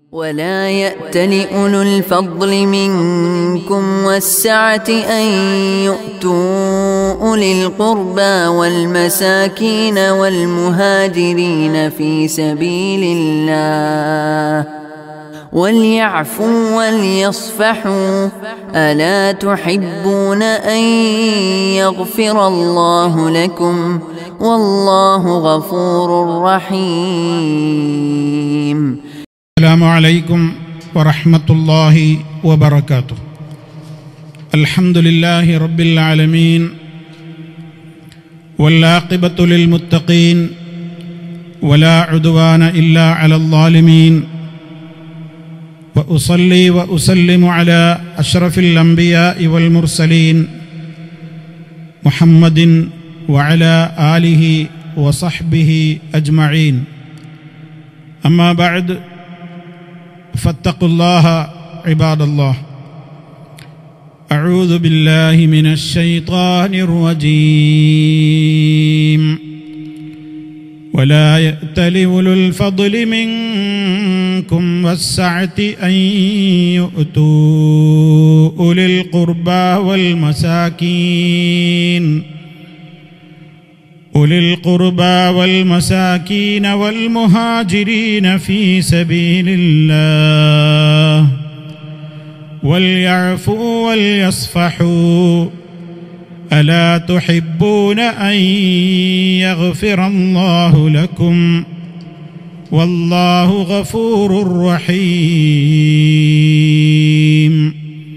ولا يأت لأولو الفضل منكم والسعة أن يؤتوا أولي القربى والمساكين والمهاجرين في سبيل الله وليعفوا وليصفحوا ألا تحبون أن يغفر الله لكم والله غفور رحيم السلام عليكم ورحمة الله وبركاته الحمد لله رب العالمين والعاقبة للمتقين ولا عدوان إلا على الظالمين وأصلي وأسلم على أشرف الأنبياء والمرسلين محمد وعلى آله وصحبه أجمعين أما بعد فاتقوا الله عباد الله أعوذ بالله من الشيطان الرجيم ولا يأتل أولو الفضل منكم والسعة أن يؤتوا أولي القربى والمساكين أولي القربى والمساكين والمهاجرين في سبيل الله وليعفوا وليصفحوا ألا تحبون أن يغفر الله لكم والله غفور رحيم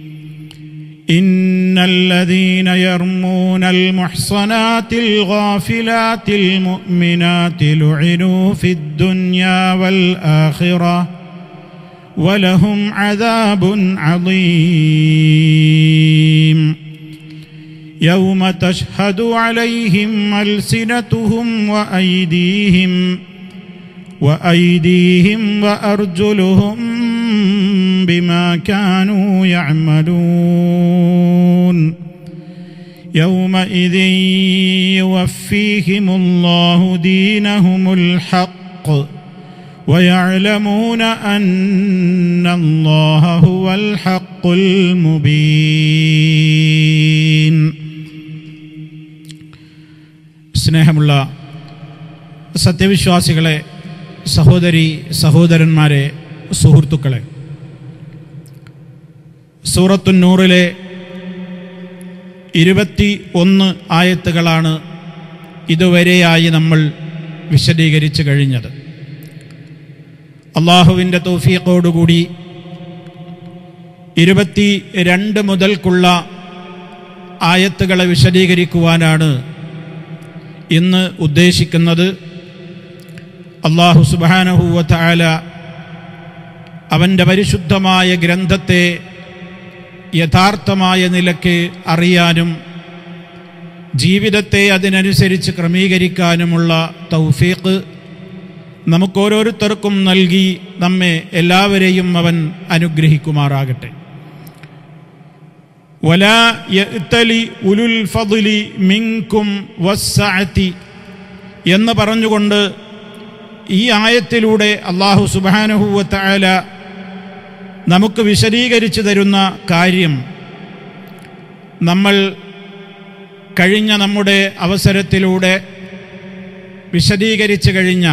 إن الذين يرمون المحصنات الغافلات المؤمنات لعنوا في الدنيا والآخرة ولهم عذاب عظيم يوم تشهد عليهم ألسنتهم وأيديهم وأيديهم وأرجلهم بما كانوا يعملون يومئذ يوفيهم الله دينهم الحق ويعلمون أن الله هو الحق المبين സ്നേഹമുള്ള സത്യവിശ്വാസികളെ സഹോദരി സഹോദരന്മാരെ സുഹൃത്തുക്കളെ സൂറത്തുന്നൂറിലെ ഇരുപത്തി ഒന്ന് ആയത്തുകളാണ് ഇതുവരെയായി നമ്മൾ വിശദീകരിച്ചു കഴിഞ്ഞത് അള്ളാഹുവിൻ്റെ തൗഫീഖോടുകൂടി ഇരുപത്തി രണ്ട് മുതൽക്കുള്ള ആയത്തുകളെ വിശദീകരിക്കുവാനാണ് ഇന്ന് ഉദ്ദേശിക്കുന്നത് അള്ളാഹു സുബാനഹൂവത്ത ആല അവൻ്റെ പരിശുദ്ധമായ ഗ്രന്ഥത്തെ യഥാർത്ഥമായ നിലയ്ക്ക് അറിയാനും ജീവിതത്തെ അതിനനുസരിച്ച് ക്രമീകരിക്കാനുമുള്ള തൗഫീഖ് നമുക്കോരോരുത്തർക്കും നൽകി നമ്മെ എല്ലാവരെയും അവൻ അനുഗ്രഹിക്കുമാറാകട്ടെ വലാ യഅ്തലി ഉലുൽ ഫضലി മിൻകും വസ്സഅതി എന്ന് പറഞ്ഞുകൊണ്ട് ഈ ആയത്തിലൂടെ അള്ളാഹു സുബാനഹുവത്ത ആല നമുക്ക് വിശദീകരിച്ചു തരുന്ന കാര്യം നമ്മൾ കഴിഞ്ഞ നമ്മുടെ അവസരത്തിലൂടെ വിശദീകരിച്ചു കഴിഞ്ഞ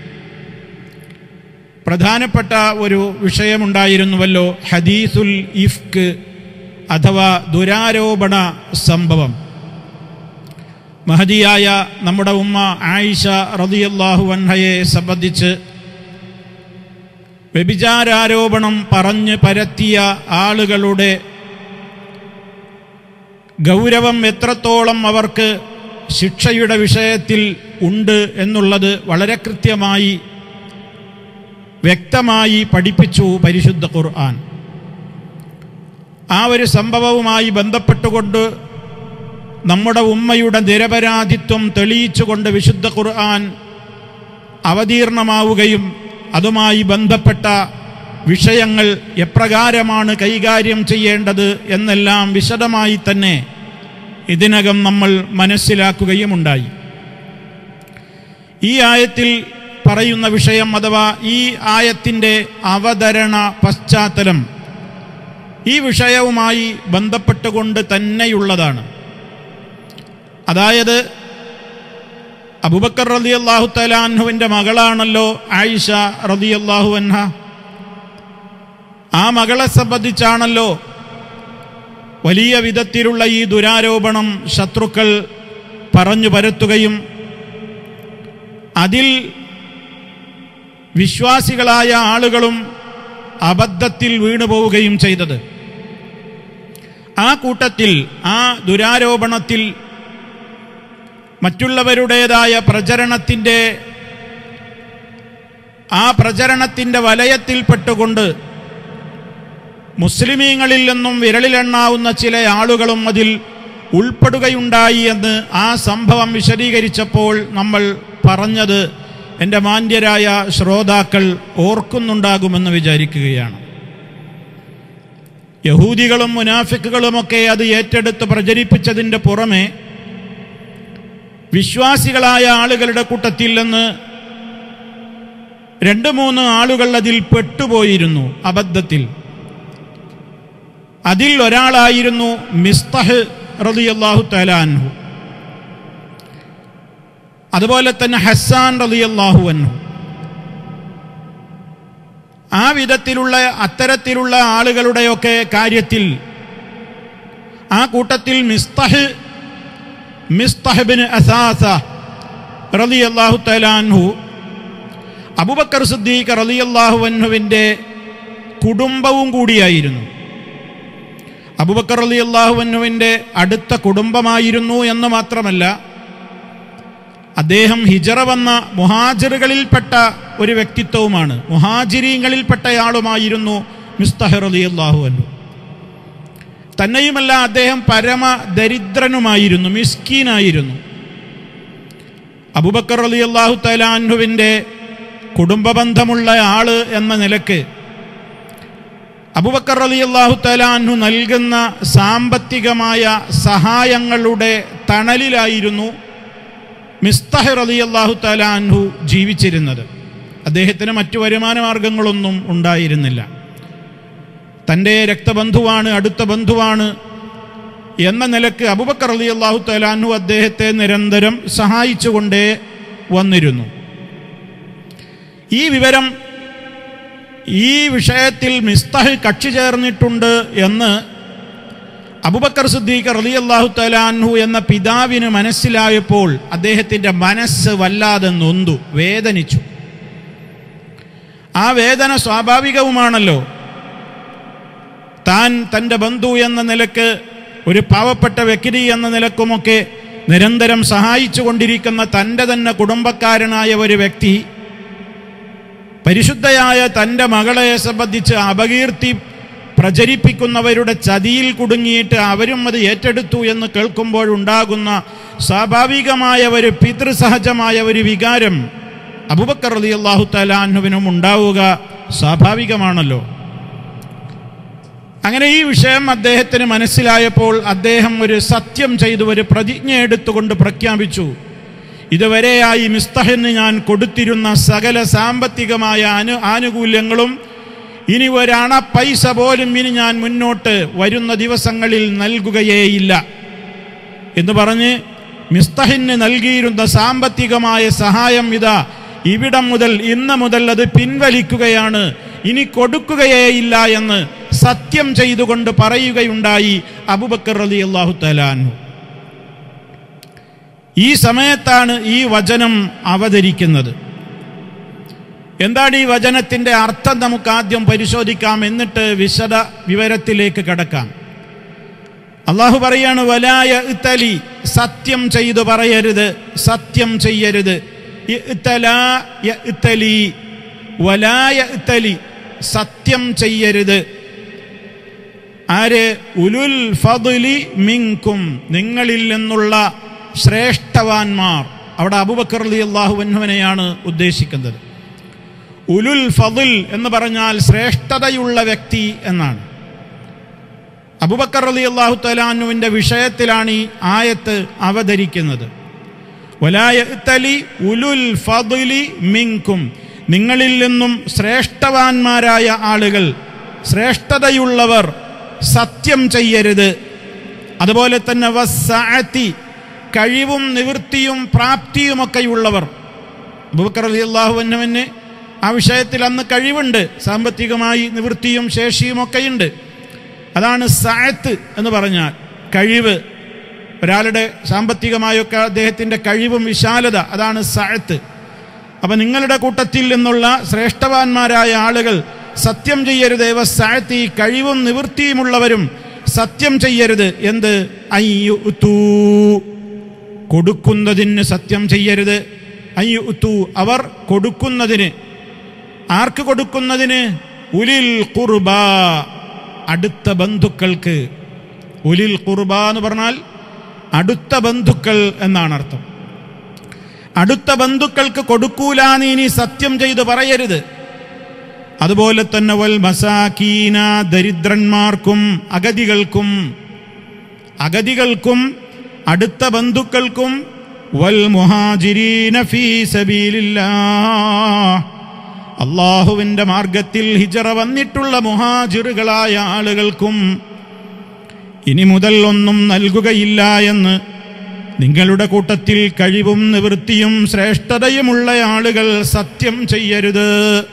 പ്രധാനപ്പെട്ട ഒരു വിഷയമുണ്ടായിരുന്നുവല്ലോ ഹദീസുൽ ഇഫ്ക് അഥവാ ദുരാരോപണ സംഭവം മഹദിയായ നമ്മുടെ ഉമ്മ ആയിഷ റതിയല്ലാഹു അൻഹയെ സംബന്ധിച്ച് വ്യഭിചാരാരോപണം പറഞ്ഞ് പരത്തിയ ആളുകളുടെ ഗൗരവം എത്രത്തോളം അവർക്ക് ശിക്ഷയുടെ വിഷയത്തിൽ ഉണ്ട് എന്നുള്ളത് വളരെ കൃത്യമായി വ്യക്തമായി പഠിപ്പിച്ചു പരിശുദ്ധ ഖുർആൻ ആ ഒരു സംഭവവുമായി ബന്ധപ്പെട്ടുകൊണ്ട് നമ്മുടെ ഉമ്മയുടെ നിരപരാധിത്വം തെളിയിച്ചുകൊണ്ട് വിശുദ്ധ ഖുർആൻ അവതീർണമാവുകയും അതുമായി ബന്ധപ്പെട്ട വിഷയങ്ങൾ എപ്രകാരമാണ് കൈകാര്യം ചെയ്യേണ്ടത് എന്നെല്ലാം വിശദമായി തന്നെ ഇതിനകം നമ്മൾ മനസ്സിലാക്കുകയുമുണ്ടായി ഈ ആയത്തിൽ പറയുന്ന വിഷയം അഥവാ ഈ ആയത്തിൻ്റെ അവതരണ പശ്ചാത്തലം ഈ വിഷയവുമായി ബന്ധപ്പെട്ടുകൊണ്ട് തന്നെയുള്ളതാണ് അതായത് അബുബക്കർ റതി അള്ളാഹു തലാൻഹുവിൻ്റെ മകളാണല്ലോ ആയിഷ റതി അള്ളാഹു അൻഹ ആ മകളെ സംബന്ധിച്ചാണല്ലോ വലിയ വിധത്തിലുള്ള ഈ ദുരാരോപണം ശത്രുക്കൾ പറഞ്ഞു പരത്തുകയും അതിൽ വിശ്വാസികളായ ആളുകളും അബദ്ധത്തിൽ വീണുപോവുകയും ചെയ്തത് ആ കൂട്ടത്തിൽ ആ ദുരാരോപണത്തിൽ മറ്റുള്ളവരുടേതായ പ്രചരണത്തിൻ്റെ ആ പ്രചരണത്തിൻ്റെ വലയത്തിൽപ്പെട്ടുകൊണ്ട് മുസ്ലിമീങ്ങളിൽ നിന്നും വിരളിലെണ്ണാവുന്ന ചില ആളുകളും അതിൽ ഉൾപ്പെടുകയുണ്ടായി എന്ന് ആ സംഭവം വിശദീകരിച്ചപ്പോൾ നമ്മൾ പറഞ്ഞത് എൻ്റെ മാന്യരായ ശ്രോതാക്കൾ ഓർക്കുന്നുണ്ടാകുമെന്ന് വിചാരിക്കുകയാണ് യഹൂദികളും മുനാഫിക്കുകളുമൊക്കെ അത് ഏറ്റെടുത്ത് പ്രചരിപ്പിച്ചതിൻ്റെ പുറമെ വിശ്വാസികളായ ആളുകളുടെ കൂട്ടത്തിൽ നിന്ന് രണ്ട് മൂന്ന് ആളുകൾ അതിൽ പെട്ടുപോയിരുന്നു അബദ്ധത്തിൽ അതിൽ ഒരാളായിരുന്നു മിസ്തഹ് റളിയല്ലാഹു തലാൻഹു അതുപോലെ തന്നെ ഹസ്സാൻ റളിയല്ലാഹു അൻഹു ആ വിധത്തിലുള്ള അത്തരത്തിലുള്ള ആളുകളുടെയൊക്കെ കാര്യത്തിൽ ആ കൂട്ടത്തിൽ മിസ്തഹ് മിസ്തഹബിന് അസാസ റളിയല്ലാഹു തലാൻഹു അബുബക്കർ സിദ്ദീഖ് റളിയല്ലാഹു അൻഹുവിൻ്റെ കുടുംബവും കൂടിയായിരുന്നു അബുബക്കർ അലി അള്ളാഹുവിൻ്റെ അടുത്ത കുടുംബമായിരുന്നു എന്ന് മാത്രമല്ല അദ്ദേഹം ഹിജറ വന്ന മുഹാജിറുകളിൽപ്പെട്ട ഒരു വ്യക്തിത്വവുമാണ് മുഹാജിരീങ്ങളിൽപ്പെട്ടയാളുമായിരുന്നു മിസ്തഹർ അലി അള്ളാഹുവന്നു തന്നെയുമല്ല അദ്ദേഹം പരമ ദരിദ്രനുമായിരുന്നു മിസ്കീനായിരുന്നു അബുബക്കർ അലി അള്ളാഹു തലാൻഹുവിൻ്റെ കുടുംബബന്ധമുള്ള ആള് എന്ന നിലക്ക് അബുബക്കർ അലി അള്ളാഹു തലാൻഹു നൽകുന്ന സാമ്പത്തികമായ സഹായങ്ങളുടെ തണലിലായിരുന്നു മിസ്തഹിർ അലി അള്ളാഹു തലാൻഹു ജീവിച്ചിരുന്നത് അദ്ദേഹത്തിന് മറ്റു വരുമാന മാർഗങ്ങളൊന്നും ഉണ്ടായിരുന്നില്ല തൻ്റെ രക്തബന്ധുവാണ് അടുത്ത ബന്ധുവാണ് എന്ന നിലക്ക് അബുബക്കർ അലി അള്ളാഹു തലാൻഹു അദ്ദേഹത്തെ നിരന്തരം സഹായിച്ചുകൊണ്ടേ വന്നിരുന്നു ഈ വിവരം ഈ വിഷയത്തിൽ മിസ്തഹ് കക്ഷി ചേർന്നിട്ടുണ്ട് എന്ന് അബുബക്കർ സിദ്ദീഖ് റലി അള്ളാഹു തലാൻഹു എന്ന പിതാവിന് മനസ്സിലായപ്പോൾ അദ്ദേഹത്തിൻ്റെ മനസ്സ് വല്ലാതെ നൊന്തു വേദനിച്ചു ആ വേദന സ്വാഭാവികവുമാണല്ലോ താൻ തൻ്റെ ബന്ധു എന്ന നിലക്ക് ഒരു പാവപ്പെട്ട വ്യക്തി എന്ന നിലക്കുമൊക്കെ നിരന്തരം സഹായിച്ചു കൊണ്ടിരിക്കുന്ന തൻ്റെ തന്നെ കുടുംബക്കാരനായ ഒരു വ്യക്തി പരിശുദ്ധയായ തൻ്റെ മകളെ സംബന്ധിച്ച് അപകീർത്തി പ്രചരിപ്പിക്കുന്നവരുടെ ചതിയിൽ കുടുങ്ങിയിട്ട് അവരും അത് ഏറ്റെടുത്തു എന്ന് കേൾക്കുമ്പോഴുണ്ടാകുന്ന സ്വാഭാവികമായ ഒരു പിതൃസഹജമായ ഒരു വികാരം അബുബക്കർ അലി അള്ളാഹു തലാഹുവിനും ഉണ്ടാവുക സ്വാഭാവികമാണല്ലോ അങ്ങനെ ഈ വിഷയം അദ്ദേഹത്തിന് മനസ്സിലായപ്പോൾ അദ്ദേഹം ഒരു സത്യം ചെയ്തു ഒരു പ്രതിജ്ഞ എടുത്തുകൊണ്ട് പ്രഖ്യാപിച്ചു ഇതുവരെയായി മിസ്തഹിന് ഞാൻ കൊടുത്തിരുന്ന സകല സാമ്പത്തികമായ അനു ആനുകൂല്യങ്ങളും ഇനി ഒരണ പൈസ പോലും ഇനി ഞാൻ മുന്നോട്ട് വരുന്ന ദിവസങ്ങളിൽ നൽകുകയേയില്ല എന്ന് പറഞ്ഞ് മിസ്തഹിന് നൽകിയിരുന്ന സാമ്പത്തികമായ സഹായം ഇതാ ഇവിടം മുതൽ ഇന്ന് മുതൽ അത് പിൻവലിക്കുകയാണ് ഇനി കൊടുക്കുകയേയില്ല എന്ന് സത്യം ചെയ്തുകൊണ്ട് പറയുകയുണ്ടായി അബുബക്കർ അലി അള്ളാഹു തലാനു ഈ സമയത്താണ് ഈ വചനം അവതരിക്കുന്നത് എന്താണ് ഈ വചനത്തിന്റെ അർത്ഥം നമുക്ക് ആദ്യം പരിശോധിക്കാം എന്നിട്ട് വിശദ വിവരത്തിലേക്ക് കടക്കാം അള്ളാഹു പറയാണ് വലായ ഇത്തലി സത്യം ചെയ്തു പറയരുത് സത്യം ചെയ്യരുത് ഇത്തലാ ഇത്തലി വലായ ഇത്തലി സത്യം ചെയ്യരുത് ആര് ഉലുൽ ഫضലി മിങ്കും നിങ്ങളിൽ നിന്നുള്ള ശ്രേഷ്ഠവാന്മാർ അവിടെ അബുബക്കർ അലി അള്ളാഹുവൻഹുവിനെയാണ് ഉദ്ദേശിക്കുന്നത് ഉലുൽ ഫضൽ എന്ന് പറഞ്ഞാൽ ശ്രേഷ്ഠതയുള്ള വ്യക്തി എന്നാണ് അബുബക്കർ അലി അള്ളാഹു തലാനുവിൻ്റെ വിഷയത്തിലാണ് ഈ ആയത്ത് അവതരിക്കുന്നത് വലായത്തലി ഉലുൽ ഫضലി മിങ്കും നിങ്ങളിൽ നിന്നും ശ്രേഷ്ഠവാന്മാരായ ആളുകൾ ശ്രേഷ്ഠതയുള്ളവർ സത്യം ചെയ്യരുത് അതുപോലെ തന്നെ വസ്സഅത്തി കഴിവും നിവൃത്തിയും പ്രാപ്തിയുമൊക്കെയുള്ളവർ അബൂബക്കർ റളിയല്ലാഹു അൻഹുവിന് ആ വിഷയത്തിൽ അന്ന് കഴിവുണ്ട് സാമ്പത്തികമായി നിവൃത്തിയും ശേഷിയും ഒക്കെയുണ്ട് അതാണ് സായത്ത് എന്ന് പറഞ്ഞാൽ കഴിവ് ഒരാളുടെ സാമ്പത്തികമായൊക്കെ അദ്ദേഹത്തിൻ്റെ കഴിവും വിശാലത അതാണ് സായത്ത് അപ്പം നിങ്ങളുടെ കൂട്ടത്തിൽ നിന്നുള്ള ശ്രേഷ്ഠവാന്മാരായ ആളുകൾ സത്യം ചെയ്യരുത് സായത്ത് ഈ കഴിവും നിവൃത്തിയുമുള്ളവരും സത്യം ചെയ്യരുത് എന്ത് അയ്യുത്തൂ കൊടുക്കുന്നതിന് സത്യം ചെയ്യരുത് അയ്യുത്തൂ അവർ കൊടുക്കുന്നതിന് ആർക്ക് കൊടുക്കുന്നതിന് ഉലിൽ കുർബ അടുത്ത ബന്ധുക്കൾക്ക് ഉലിൽ കുർബ എന്ന് പറഞ്ഞാൽ അടുത്ത ബന്ധുക്കൾ എന്നാണ് അർത്ഥം അടുത്ത ബന്ധുക്കൾക്ക് കൊടുക്കൂലാന്ന് ഇനി സത്യം ചെയ്ത് പറയരുത് അതുപോലെ തന്നെ വൽ മസാക്കീന ദരിദ്രന്മാർക്കും അഗതികൾക്കും അഗതികൾക്കും അടുത്ത ബന്ധുക്കൾക്കും വൽ മുഹാജിരീന ഫീ സബീലില്ലാ അള്ളാഹുവിന്റെ മാർഗത്തിൽ ഹിജറ വന്നിട്ടുള്ള മുഹാജിറുകളായ ആളുകൾക്കും ഇനി മുതൽ ഒന്നും നൽകുകയില്ല എന്ന് നിങ്ങളുടെ കൂട്ടത്തിൽ കഴിവും നിവൃത്തിയും ശ്രേഷ്ഠതയുമുള്ള ആളുകൾ സത്യം ചെയ്യരുത്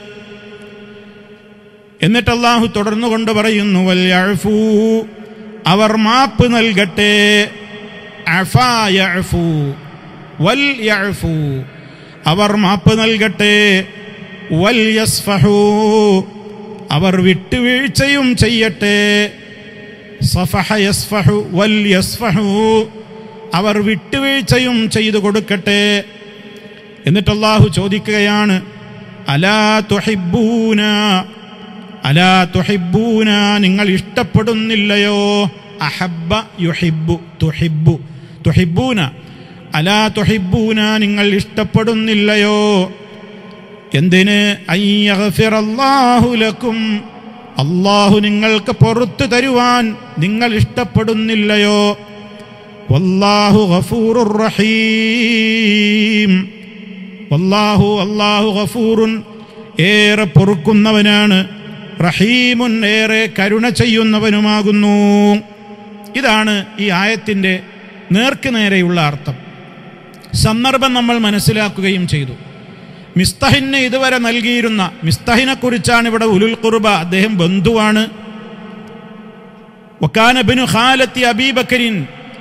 എന്നിട്ട് അള്ളാഹു തുടർന്നു കൊണ്ട് പറയുന്നു വൽ യഅഫൂ അവർ മാപ്പ് നൽകട്ടെ അഫാ യഅഫൂ വൽ യഅഫൂ അവർ മാപ്പ് നൽകട്ടെ വൽ യസ്ഫഹൂ അവർ വിട്ടുവീഴ്ചയും ചെയ്യട്ടെ സഫഹ യസ്ഫഹു വൽ യസ്ഫഹു അവർ വിട്ടുവീഴ്ചയും ചെയ്തു കൊടുക്കട്ടെ എന്നിട്ട് അള്ളാഹു ചോദിക്കുകയാണ് അലാ തുഹിബൂന അലാ തുഹിബൂന നിങ്ങൾ ഇഷ്ടപ്പെടുന്നില്ലയോ അഹബ്ബ യുഹിബു തുഹിബു തുഹിബൂന അലാ തുഹിബൂന നിങ്ങൾ ഇഷ്ടപ്പെടുന്നില്ലയോ എന്തിന് അയ്യഗ്ഫിറല്ലാഹു ലക്കും അള്ളാഹു നിങ്ങൾക്ക് പുറത്തു തരുവാൻ നിങ്ങൾ ഇഷ്ടപ്പെടുന്നില്ലയോ വല്ലാഹു ഗഫൂറുർ റഹീം വല്ലാഹു അല്ലാഹു ഗഫൂറുൻ ഏറെ പൊറുക്കുന്നവനാണ് റഹീമുൻ ഏറെ കരുണ ചെയ്യുന്നവനുമാകുന്നു ഇതാണ് ഈ ആയത്തിൻ്റെ നേർക്ക് നേരെയുള്ള അർത്ഥം സന്ദർഭം നമ്മൾ മനസ്സിലാക്കുകയും ചെയ്തു മിസ്തഹിന് ഇതുവരെ നൽകിയിരുന്ന മിസ്തഹിനെ കുറിച്ചാണ് ഇവിടെ ഉലുൽ കുർബ അദ്ദേഹം ബന്ധുവാണ് വക്കാനബിനു ഖാലത്തി അബീബക്കരിൻ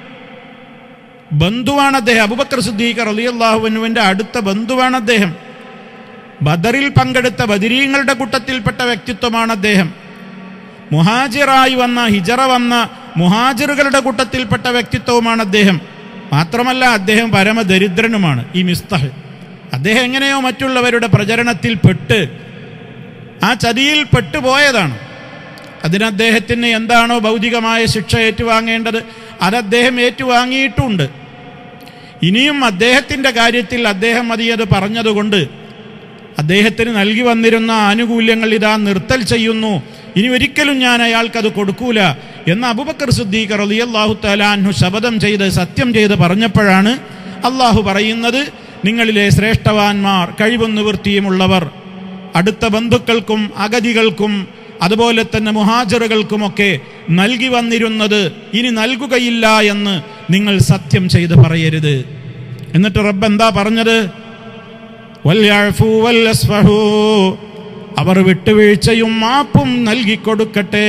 ബന്ധുവാണ് അദ്ദേഹം അബുബക്കർ സിദ്ദീഖ് റളിയല്ലാഹുവിനുവിൻ്റെ അടുത്ത ബന്ധുവാണ് അദ്ദേഹം ബദറിൽ പങ്കെടുത്ത ബദിരീങ്ങളുടെ കൂട്ടത്തിൽപ്പെട്ട വ്യക്തിത്വമാണ് അദ്ദേഹം മുഹാജിറായി വന്ന ഹിജറ വന്ന മുഹാജിറുകളുടെ കൂട്ടത്തിൽപ്പെട്ട വ്യക്തിത്വവുമാണ് അദ്ദേഹം മാത്രമല്ല അദ്ദേഹം പരമദരിദ്രനുമാണ് ഈ മിസ്തഹ് അദ്ദേഹം എങ്ങനെയോ മറ്റുള്ളവരുടെ പ്രചരണത്തിൽ പെട്ട് ആ ചതിയിൽ പെട്ടുപോയതാണ് അതിന് അദ്ദേഹത്തിന് എന്താണോ ഭൗതികമായ ശിക്ഷ ഏറ്റുവാങ്ങേണ്ടത് അത് അദ്ദേഹം ഏറ്റുവാങ്ങിയിട്ടുമുണ്ട് ഇനിയും അദ്ദേഹത്തിൻ്റെ കാര്യത്തിൽ അദ്ദേഹം മതിയത് പറഞ്ഞതുകൊണ്ട് അദ്ദേഹത്തിന് നൽകി വന്നിരുന്ന ആനുകൂല്യങ്ങൾ ഇതാ നിർത്തൽ ചെയ്യുന്നു ഇനി ഒരിക്കലും ഞാൻ അയാൾക്കത് കൊടുക്കൂല എന്ന് അബുബക്കർ സിദ്ദീഖ് റളിയല്ലാഹു തലാൻഹു ശപഥം ചെയ്ത് സത്യം ചെയ്ത് പറഞ്ഞപ്പോഴാണ് അള്ളാഹു പറയുന്നത് നിങ്ങളിലെ ശ്രേഷ്ഠവാന്മാർ കഴിവും നിവൃത്തിയുമുള്ളവർ അടുത്ത ബന്ധുക്കൾക്കും അഗതികൾക്കും അതുപോലെ തന്നെ മുഹാജറുകൾക്കുമൊക്കെ നൽകി വന്നിരുന്നത് ഇനി നൽകുകയില്ല എന്ന് നിങ്ങൾ സത്യം ചെയ്ത് പറയരുത് എന്നിട്ട് റബ്ബ് എന്താ പറഞ്ഞത് വൽയഅഫൂ വൽയസ്ഫഹൂ. അവർ വിട്ടുവീഴ്ചയും മാപ്പും നൽകിക്കൊടുക്കട്ടെ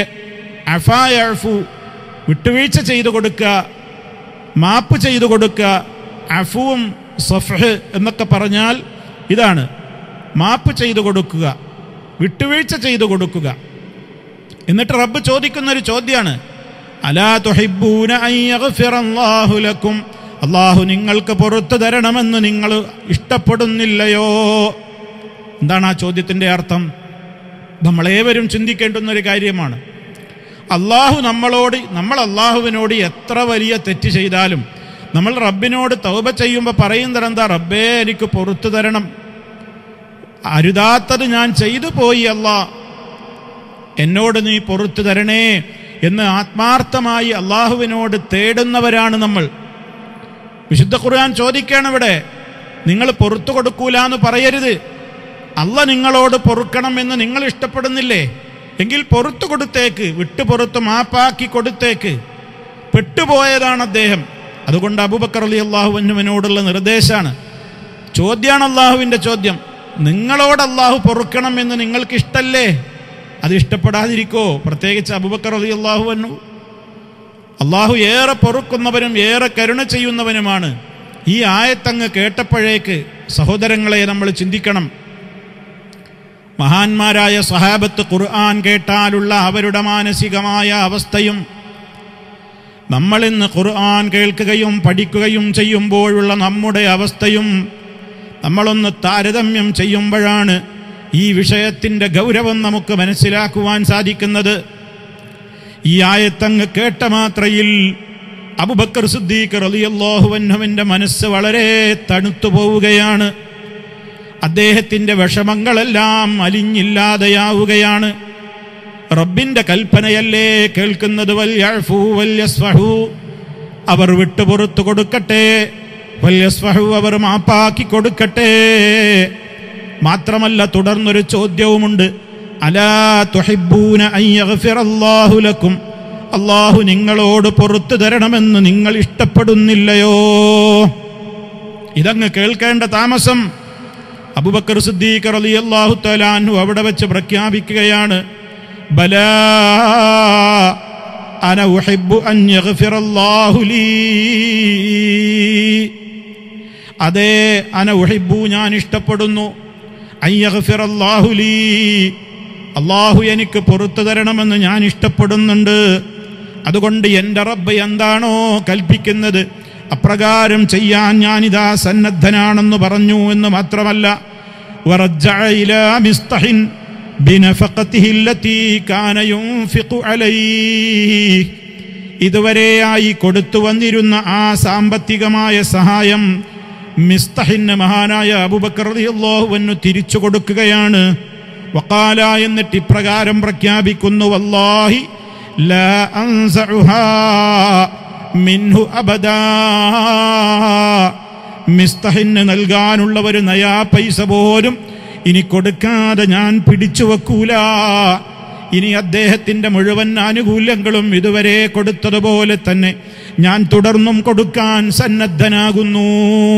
അഫായഫു വിട്ടുവീഴ്ച ചെയ്തു കൊടുക്കുക മാപ്പ് ചെയ്തു കൊടുക്കുക അഫുവും സഫഹ് എന്നൊക്കെ പറഞ്ഞാൽ ഇതാണ് മാപ്പ് ചെയ്തു കൊടുക്കുക വിട്ടുവീഴ്ച ചെയ്തു കൊടുക്കുക എന്നിട്ട് റബ്ബ് ചോദിക്കുന്ന ഒരു ചോദ്യമാണ് അലാ തുഹിബ്ബൂന അൻ യഗ്ഫിറല്ലാഹു ലക്കും അള്ളാഹു നിങ്ങൾക്ക് പുറത്തു തരണമെന്ന് നിങ്ങൾ ഇഷ്ടപ്പെടുന്നില്ലയോ എന്താണ് ആ ചോദ്യത്തിൻ്റെ അർത്ഥം നമ്മളേവരും ചിന്തിക്കേണ്ടുന്ന ഒരു കാര്യമാണ് അള്ളാഹു നമ്മളോട് നമ്മൾ അള്ളാഹുവിനോട് എത്ര വലിയ തെറ്റ് ചെയ്താലും നമ്മൾ റബ്ബിനോട് തൗബ ചെയ്യുമ്പോൾ പറയുന്നത് എന്താ റബ്ബേ എനിക്ക് പുറത്തു തരണം അരുതാത്തത് ഞാൻ ചെയ്തു പോയി അല്ലാ എന്നോട് നീ പുറത്തു തരണേ എന്ന് ആത്മാർത്ഥമായി അള്ളാഹുവിനോട് തേടുന്നവരാണ് നമ്മൾ വിശുദ്ധ ഖുർആൻ ചോദിക്കുകയാണ് ഇവിടെ നിങ്ങൾ പൊറത്തു കൊടുക്കൂല എന്ന് പറയരുത് അല്ല നിങ്ങളോട് പൊറുക്കണം എന്ന് നിങ്ങൾ ഇഷ്ടപ്പെടുന്നില്ലേ എങ്കിൽ പൊറത്തു കൊടുത്തേക്ക് വിട്ടു പുറത്ത് മാപ്പാക്കി കൊടുത്തേക്ക് പെട്ടുപോയതാണ് അദ്ദേഹം അതുകൊണ്ട് അബൂബക്കർ അലി അള്ളാഹുവിനോടുള്ള നിർദ്ദേശമാണ് ചോദ്യമാണ് അള്ളാഹുവിൻ്റെ ചോദ്യം നിങ്ങളോട് അള്ളാഹു പൊറുക്കണം എന്ന് നിങ്ങൾക്ക് ഇഷ്ടല്ലേ അത് ഇഷ്ടപ്പെടാതിരിക്കോ പ്രത്യേകിച്ച് അബൂബക്കർ അലി അള്ളാഹുവന്നു അള്ളാഹു ഏറെ പൊറുക്കുന്നവനും ഏറെ കരുണ ചെയ്യുന്നവനുമാണ് ഈ ആയത്തങ്ങ് കേട്ടപ്പോഴേക്ക് സഹോദരങ്ങളെ നമ്മൾ ചിന്തിക്കണം മഹാന്മാരായ സഹാബത്ത് ഖുർആൻ കേട്ടാലുള്ള അവരുടെ മാനസികമായ അവസ്ഥയും നമ്മളിന്ന് ഖുർആൻ കേൾക്കുകയും പഠിക്കുകയും ചെയ്യുമ്പോഴുള്ള നമ്മുടെ അവസ്ഥയും നമ്മളൊന്ന് താരതമ്യം ചെയ്യുമ്പോഴാണ് ഈ വിഷയത്തിൻ്റെ ഗൗരവം നമുക്ക് മനസ്സിലാക്കുവാൻ സാധിക്കുന്നത് ഈ ആയത്തങ്ങ് കേട്ട മാത്രയിൽ അബുബക്കർ സിദ്ദീഖ് റളിയല്ലാഹുവൻഹുവിൻ്റെ മനസ്സ് വളരെ തണുത്തു പോവുകയാണ് അദ്ദേഹത്തിൻ്റെ വിഷമങ്ങളെല്ലാം അലിഞ്ഞില്ലാതെയാവുകയാണ് റബ്ബിന്റെ കൽപ്പനയല്ലേ കേൾക്കുന്നത് വല്യഫു വല്യസ്ഫഹു അവർ വിട്ടുപുറത്തു കൊടുക്കട്ടെ വല്യസ്ഫഹു അവർ മാപ്പാക്കി കൊടുക്കട്ടെ മാത്രമല്ല തുടർന്നൊരു ചോദ്യവുമുണ്ട് അലാ തുഹിബ്ബൂന അൻ യഗ്ഫിറല്ലാഹു ലക്കും അള്ളാഹു നിങ്ങളോട് പുറത്തു തരണമെന്ന് നിങ്ങൾ ഇഷ്ടപ്പെടുന്നില്ലയോ ഇതങ്ങ് കേൾക്കേണ്ട താമസം അബുബക്കർ സിദ്ദീഖ് റളിയല്ലാഹു തആലാഹു അവിടെ വെച്ച് പ്രഖ്യാപിക്കുകയാണ് ബലാ അന ഉഹിബ്ബു അൻ യഗ്ഫിറല്ലാഹു ലീ അതേ അന ഉഹിബ്ബു ഞാൻ ഇഷ്ടപ്പെടുന്നു അൻ യഗ്ഫിറല്ലാഹു ലീ അള്ളാഹു എനിക്ക് പുറത്തു തരണമെന്ന് ഞാൻ ഇഷ്ടപ്പെടുന്നുണ്ട് അതുകൊണ്ട് എൻ്റെ റബ്ബ് എന്താണോ കൽപ്പിക്കുന്നത് അപ്രകാരം ചെയ്യാൻ ഞാനിതാ സന്നദ്ധനാണെന്ന് പറഞ്ഞു എന്ന് മാത്രമല്ല ورجع إلى مصطح بنفقته التي كان ينفق عليه ഇതുവരെയായി കൊടുത്തു വന്നിരുന്ന ആ സാമ്പത്തികമായ സഹായം മിസ്തഹിന് മഹാനായ അബുബക്കർ റളിയല്ലാഹുവിനു തിരിച്ചു കൊടുക്കുകയാണ് വക്കാല എന്നിട്ട് ഇപ്രകാരം പ്രഖ്യാപിക്കുന്നു വല്ലാഹി ലാ അൻസഉഹാ മിൻഹു അബദാ മിസ്തഹിന് നൽകാനുള്ള ഒരു നയാ പൈസ പോലും ഇനി കൊടുക്കാതെ ഞാൻ പിടിച്ചു വെക്കൂല ഇനി അദ്ദേഹത്തിന്റെ മുഴുവൻ ആനുകൂല്യങ്ങളും ഇതുവരെ കൊടുത്തതുപോലെ തന്നെ ഞാൻ തുടർന്നും കൊടുക്കാൻ സന്നദ്ധനാകുന്നു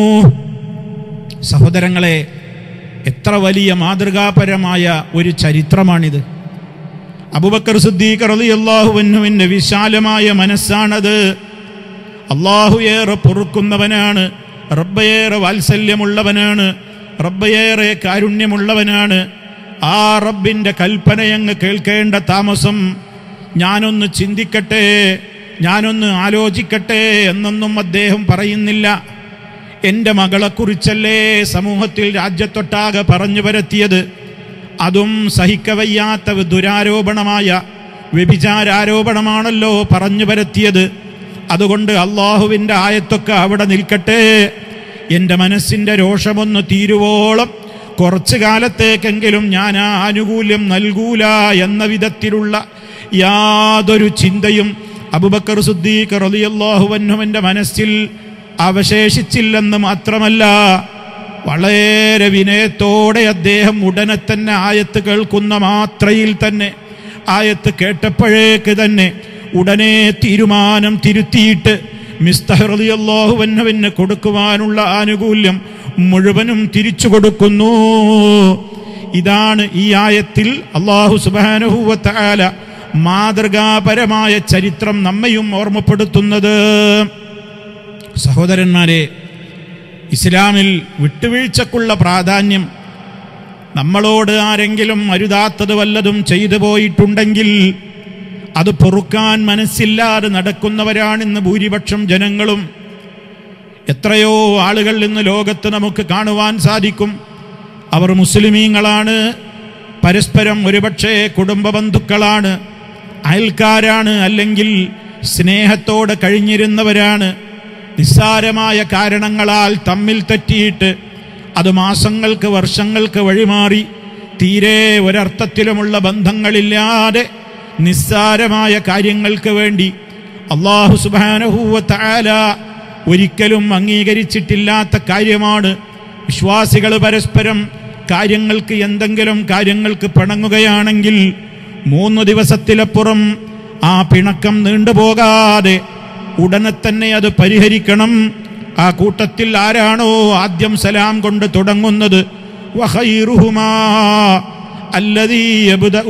സഹോദരങ്ങളെ എത്ര വലിയ മാതൃകാപരമായ ഒരു ചരിത്രമാണിത് അബുബക്കർ സിദ്ദീഖ് റളിയല്ലാഹുവിന്റെ വിശാലമായ മനസ്സാണത് അള്ളാഹു ഏറെ പൊറുക്കുന്നവനാണ് റബ്ബയേറെ വാത്സല്യമുള്ളവനാണ് റബ്ബയേറെ കാരുണ്യമുള്ളവനാണ് ആ റബ്ബിന്റെ കൽപ്പനയങ്ങ് കേൾക്കേണ്ട താമസം ഞാനൊന്ന് ചിന്തിക്കട്ടെ ഞാനൊന്ന് ആലോചിക്കട്ടെ എന്നൊന്നും അദ്ദേഹം പറയുന്നില്ല എൻ്റെ മകളെക്കുറിച്ചല്ലേ സമൂഹത്തിൽ രാജ്യത്തൊട്ടാകെ പറഞ്ഞു പരത്തിയത് അതും സഹിക്കവയ്യാത്ത ദുരാരോപണമായ വ്യഭിചാരാരോപണമാണല്ലോ പറഞ്ഞു പരത്തിയത് അതുകൊണ്ട് അള്ളാഹുവിൻ്റെ ആയത്തൊക്കെ അവിടെ നിൽക്കട്ടെ എൻ്റെ മനസ്സിൻ്റെ രോഷമൊന്ന് തീരുവോളം കുറച്ചു കാലത്തേക്കെങ്കിലും ഞാൻ ആ ആനുകൂല്യം നൽകൂല എന്ന വിധത്തിലുള്ള യാതൊരു ചിന്തയും അബുബക്കർ സുദ്ദീഖ് റളിയല്ലാഹുവന്നുവിൻ്റെ മനസ്സിൽ അവശേഷിച്ചില്ലെന്ന് മാത്രമല്ല വളരെ വിനയത്തോടെ അദ്ദേഹം ഉടനെ തന്നെ ആയത്ത് കേൾക്കുന്ന മാത്രയിൽ തന്നെ ആയത്ത് കേട്ടപ്പോഴേക്ക് തന്നെ ഉടനെ തീരുമാനം തിരുത്തിയിട്ട് മിസ്തഹറിയല്ലാഹുവന്നവിന് കൊടുക്കുവാനുള്ള ആനുകൂല്യം മുഴുവനും തിരിച്ചു കൊടുക്കുന്നു ഇതാണ് ഈ ആയത്തിൽ അള്ളാഹു സുബാനുഹൂവത്താല മാതൃകാപരമായ ചരിത്രം നമ്മയും ഓർമ്മപ്പെടുത്തുന്നത് സഹോദരന്മാരെ ഇസ്ലാമിൽ വിട്ടുവീഴ്ചക്കുള്ള പ്രാധാന്യം നമ്മളോട് ആരെങ്കിലും അരുതാത്തത് വല്ലതും ചെയ്തു പോയിട്ടുണ്ടെങ്കിൽ അത് പൊറുക്കാൻ മനസ്സില്ലാതെ നടക്കുന്നവരാണിന്ന് ഭൂരിപക്ഷം ജനങ്ങളും എത്രയോ ആളുകൾ ഇന്ന് ലോകത്ത് നമുക്ക് കാണുവാൻ സാധിക്കും അവർ മുസ്ലിമീങ്ങളാണ് പരസ്പരം ഒരുപക്ഷെ കുടുംബ ബന്ധുക്കളാണ് അയൽക്കാരാണ് അല്ലെങ്കിൽ സ്നേഹത്തോടെ കഴിഞ്ഞിരുന്നവരാണ് നിസ്സാരമായ കാരണങ്ങളാൽ തമ്മിൽ തെറ്റിയിട്ട് അത് മാസങ്ങൾക്ക് വർഷങ്ങൾക്ക് വഴിമാറി തീരെ ഒരർത്ഥത്തിലുമുള്ള ബന്ധങ്ങളില്ലാതെ നിസ്സാരമായ കാര്യങ്ങൾക്ക് വേണ്ടി അള്ളാഹു സുബാനഹൂവത്തായ ഒരിക്കലും അംഗീകരിച്ചിട്ടില്ലാത്ത കാര്യമാണ് വിശ്വാസികൾ പരസ്പരം കാര്യങ്ങൾക്ക് എന്തെങ്കിലും കാര്യങ്ങൾക്ക് പിണങ്ങുകയാണെങ്കിൽ മൂന്ന് ദിവസത്തിലപ്പുറം ആ പിണക്കം നീണ്ടുപോകാതെ ഉടനെ തന്നെ അത് പരിഹരിക്കണം ആ കൂട്ടത്തിൽ ആരാണോ ആദ്യം സലാം കൊണ്ട് തുടങ്ങുന്നത് വഖൈറുഹുമാ അല്ലദീ യബ്ദഉ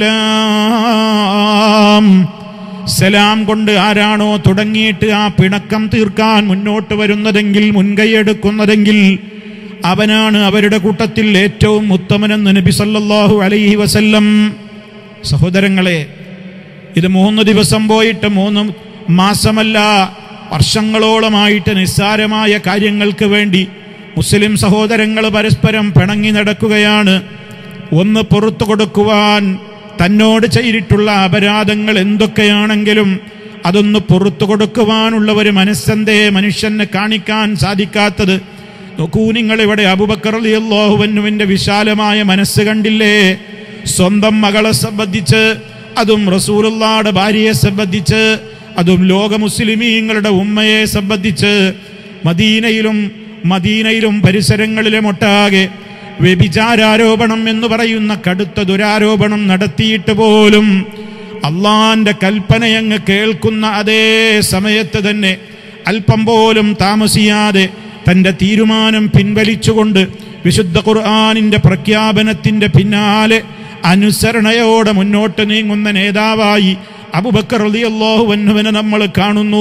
ബിസ്സലാം സലാം കൊണ്ട് ആരാണോ തുടങ്ങിയിട്ട് ആ പിണക്കം തീർക്കാൻ മുന്നോട്ട് വരുന്നതെങ്കിൽ മുൻകൈയെടുക്കുന്നതെങ്കിൽ അവനാണ് അവരുടെ കൂട്ടത്തിൽ ഏറ്റവും ഉത്തമനെന്ന് നബി സല്ലല്ലാഹു അലൈഹി വസല്ലം സഹോദരങ്ങളെ ഇത് മൂന്ന് ദിവസം പോയിട്ട് മൂന്ന് മാസമല്ല വർഷങ്ങളോളമായിട്ട് നിസ്സാരമായ കാര്യങ്ങൾക്ക് വേണ്ടി മുസ്ലിം സഹോദരങ്ങൾ പരസ്പരം പിണങ്ങി നടക്കുകയാണ് ഒന്ന് പുറത്തു കൊടുക്കുവാൻ തന്നോട് ചെയ്തിട്ടുള്ള അപരാധങ്ങൾ എന്തൊക്കെയാണെങ്കിലും അതൊന്ന് പുറത്തു കൊടുക്കുവാനുള്ള ഒരു മനസ്സെന്തേ മനുഷ്യന് കാണിക്കാൻ സാധിക്കാത്തത് നോക്കൂ നിങ്ങൾ ഇവിടെ അബുബക്കർ അള്ളാഹുവന്നുവിന്റെ വിശാലമായ മനസ്സ് കണ്ടില്ലേ സ്വന്തം മകളെ സംബന്ധിച്ച് അതും റസൂലുള്ളാടെ ഭാര്യയെ സംബന്ധിച്ച് അതും ലോക മുസ്ലിമീങ്ങളുടെ ഉമ്മയെ സംബന്ധിച്ച് മദീനയിലും മദീനയിലും പരിസരങ്ങളിലും ഒട്ടാകെ വ്യഭിചാരാരോപണം എന്ന് പറയുന്ന കടുത്ത ദുരാരോപണം നടത്തിയിട്ട് പോലും അള്ളാന്റെ കൽപ്പനയങ്ങ് കേൾക്കുന്ന അതേ സമയത്ത് തന്നെ അല്പം പോലും താമസിയാതെ തന്റെ തീരുമാനം പിൻവലിച്ചുകൊണ്ട് വിശുദ്ധ ഖുർആാനിന്റെ പ്രഖ്യാപനത്തിന്റെ പിന്നാലെ അനുസരണയോടെ മുന്നോട്ട് നീങ്ങുന്ന നേതാവായി അബുബക്കർ റളിയല്ലാഹു അൻഹുവിനെ നമ്മൾ കാണുന്നു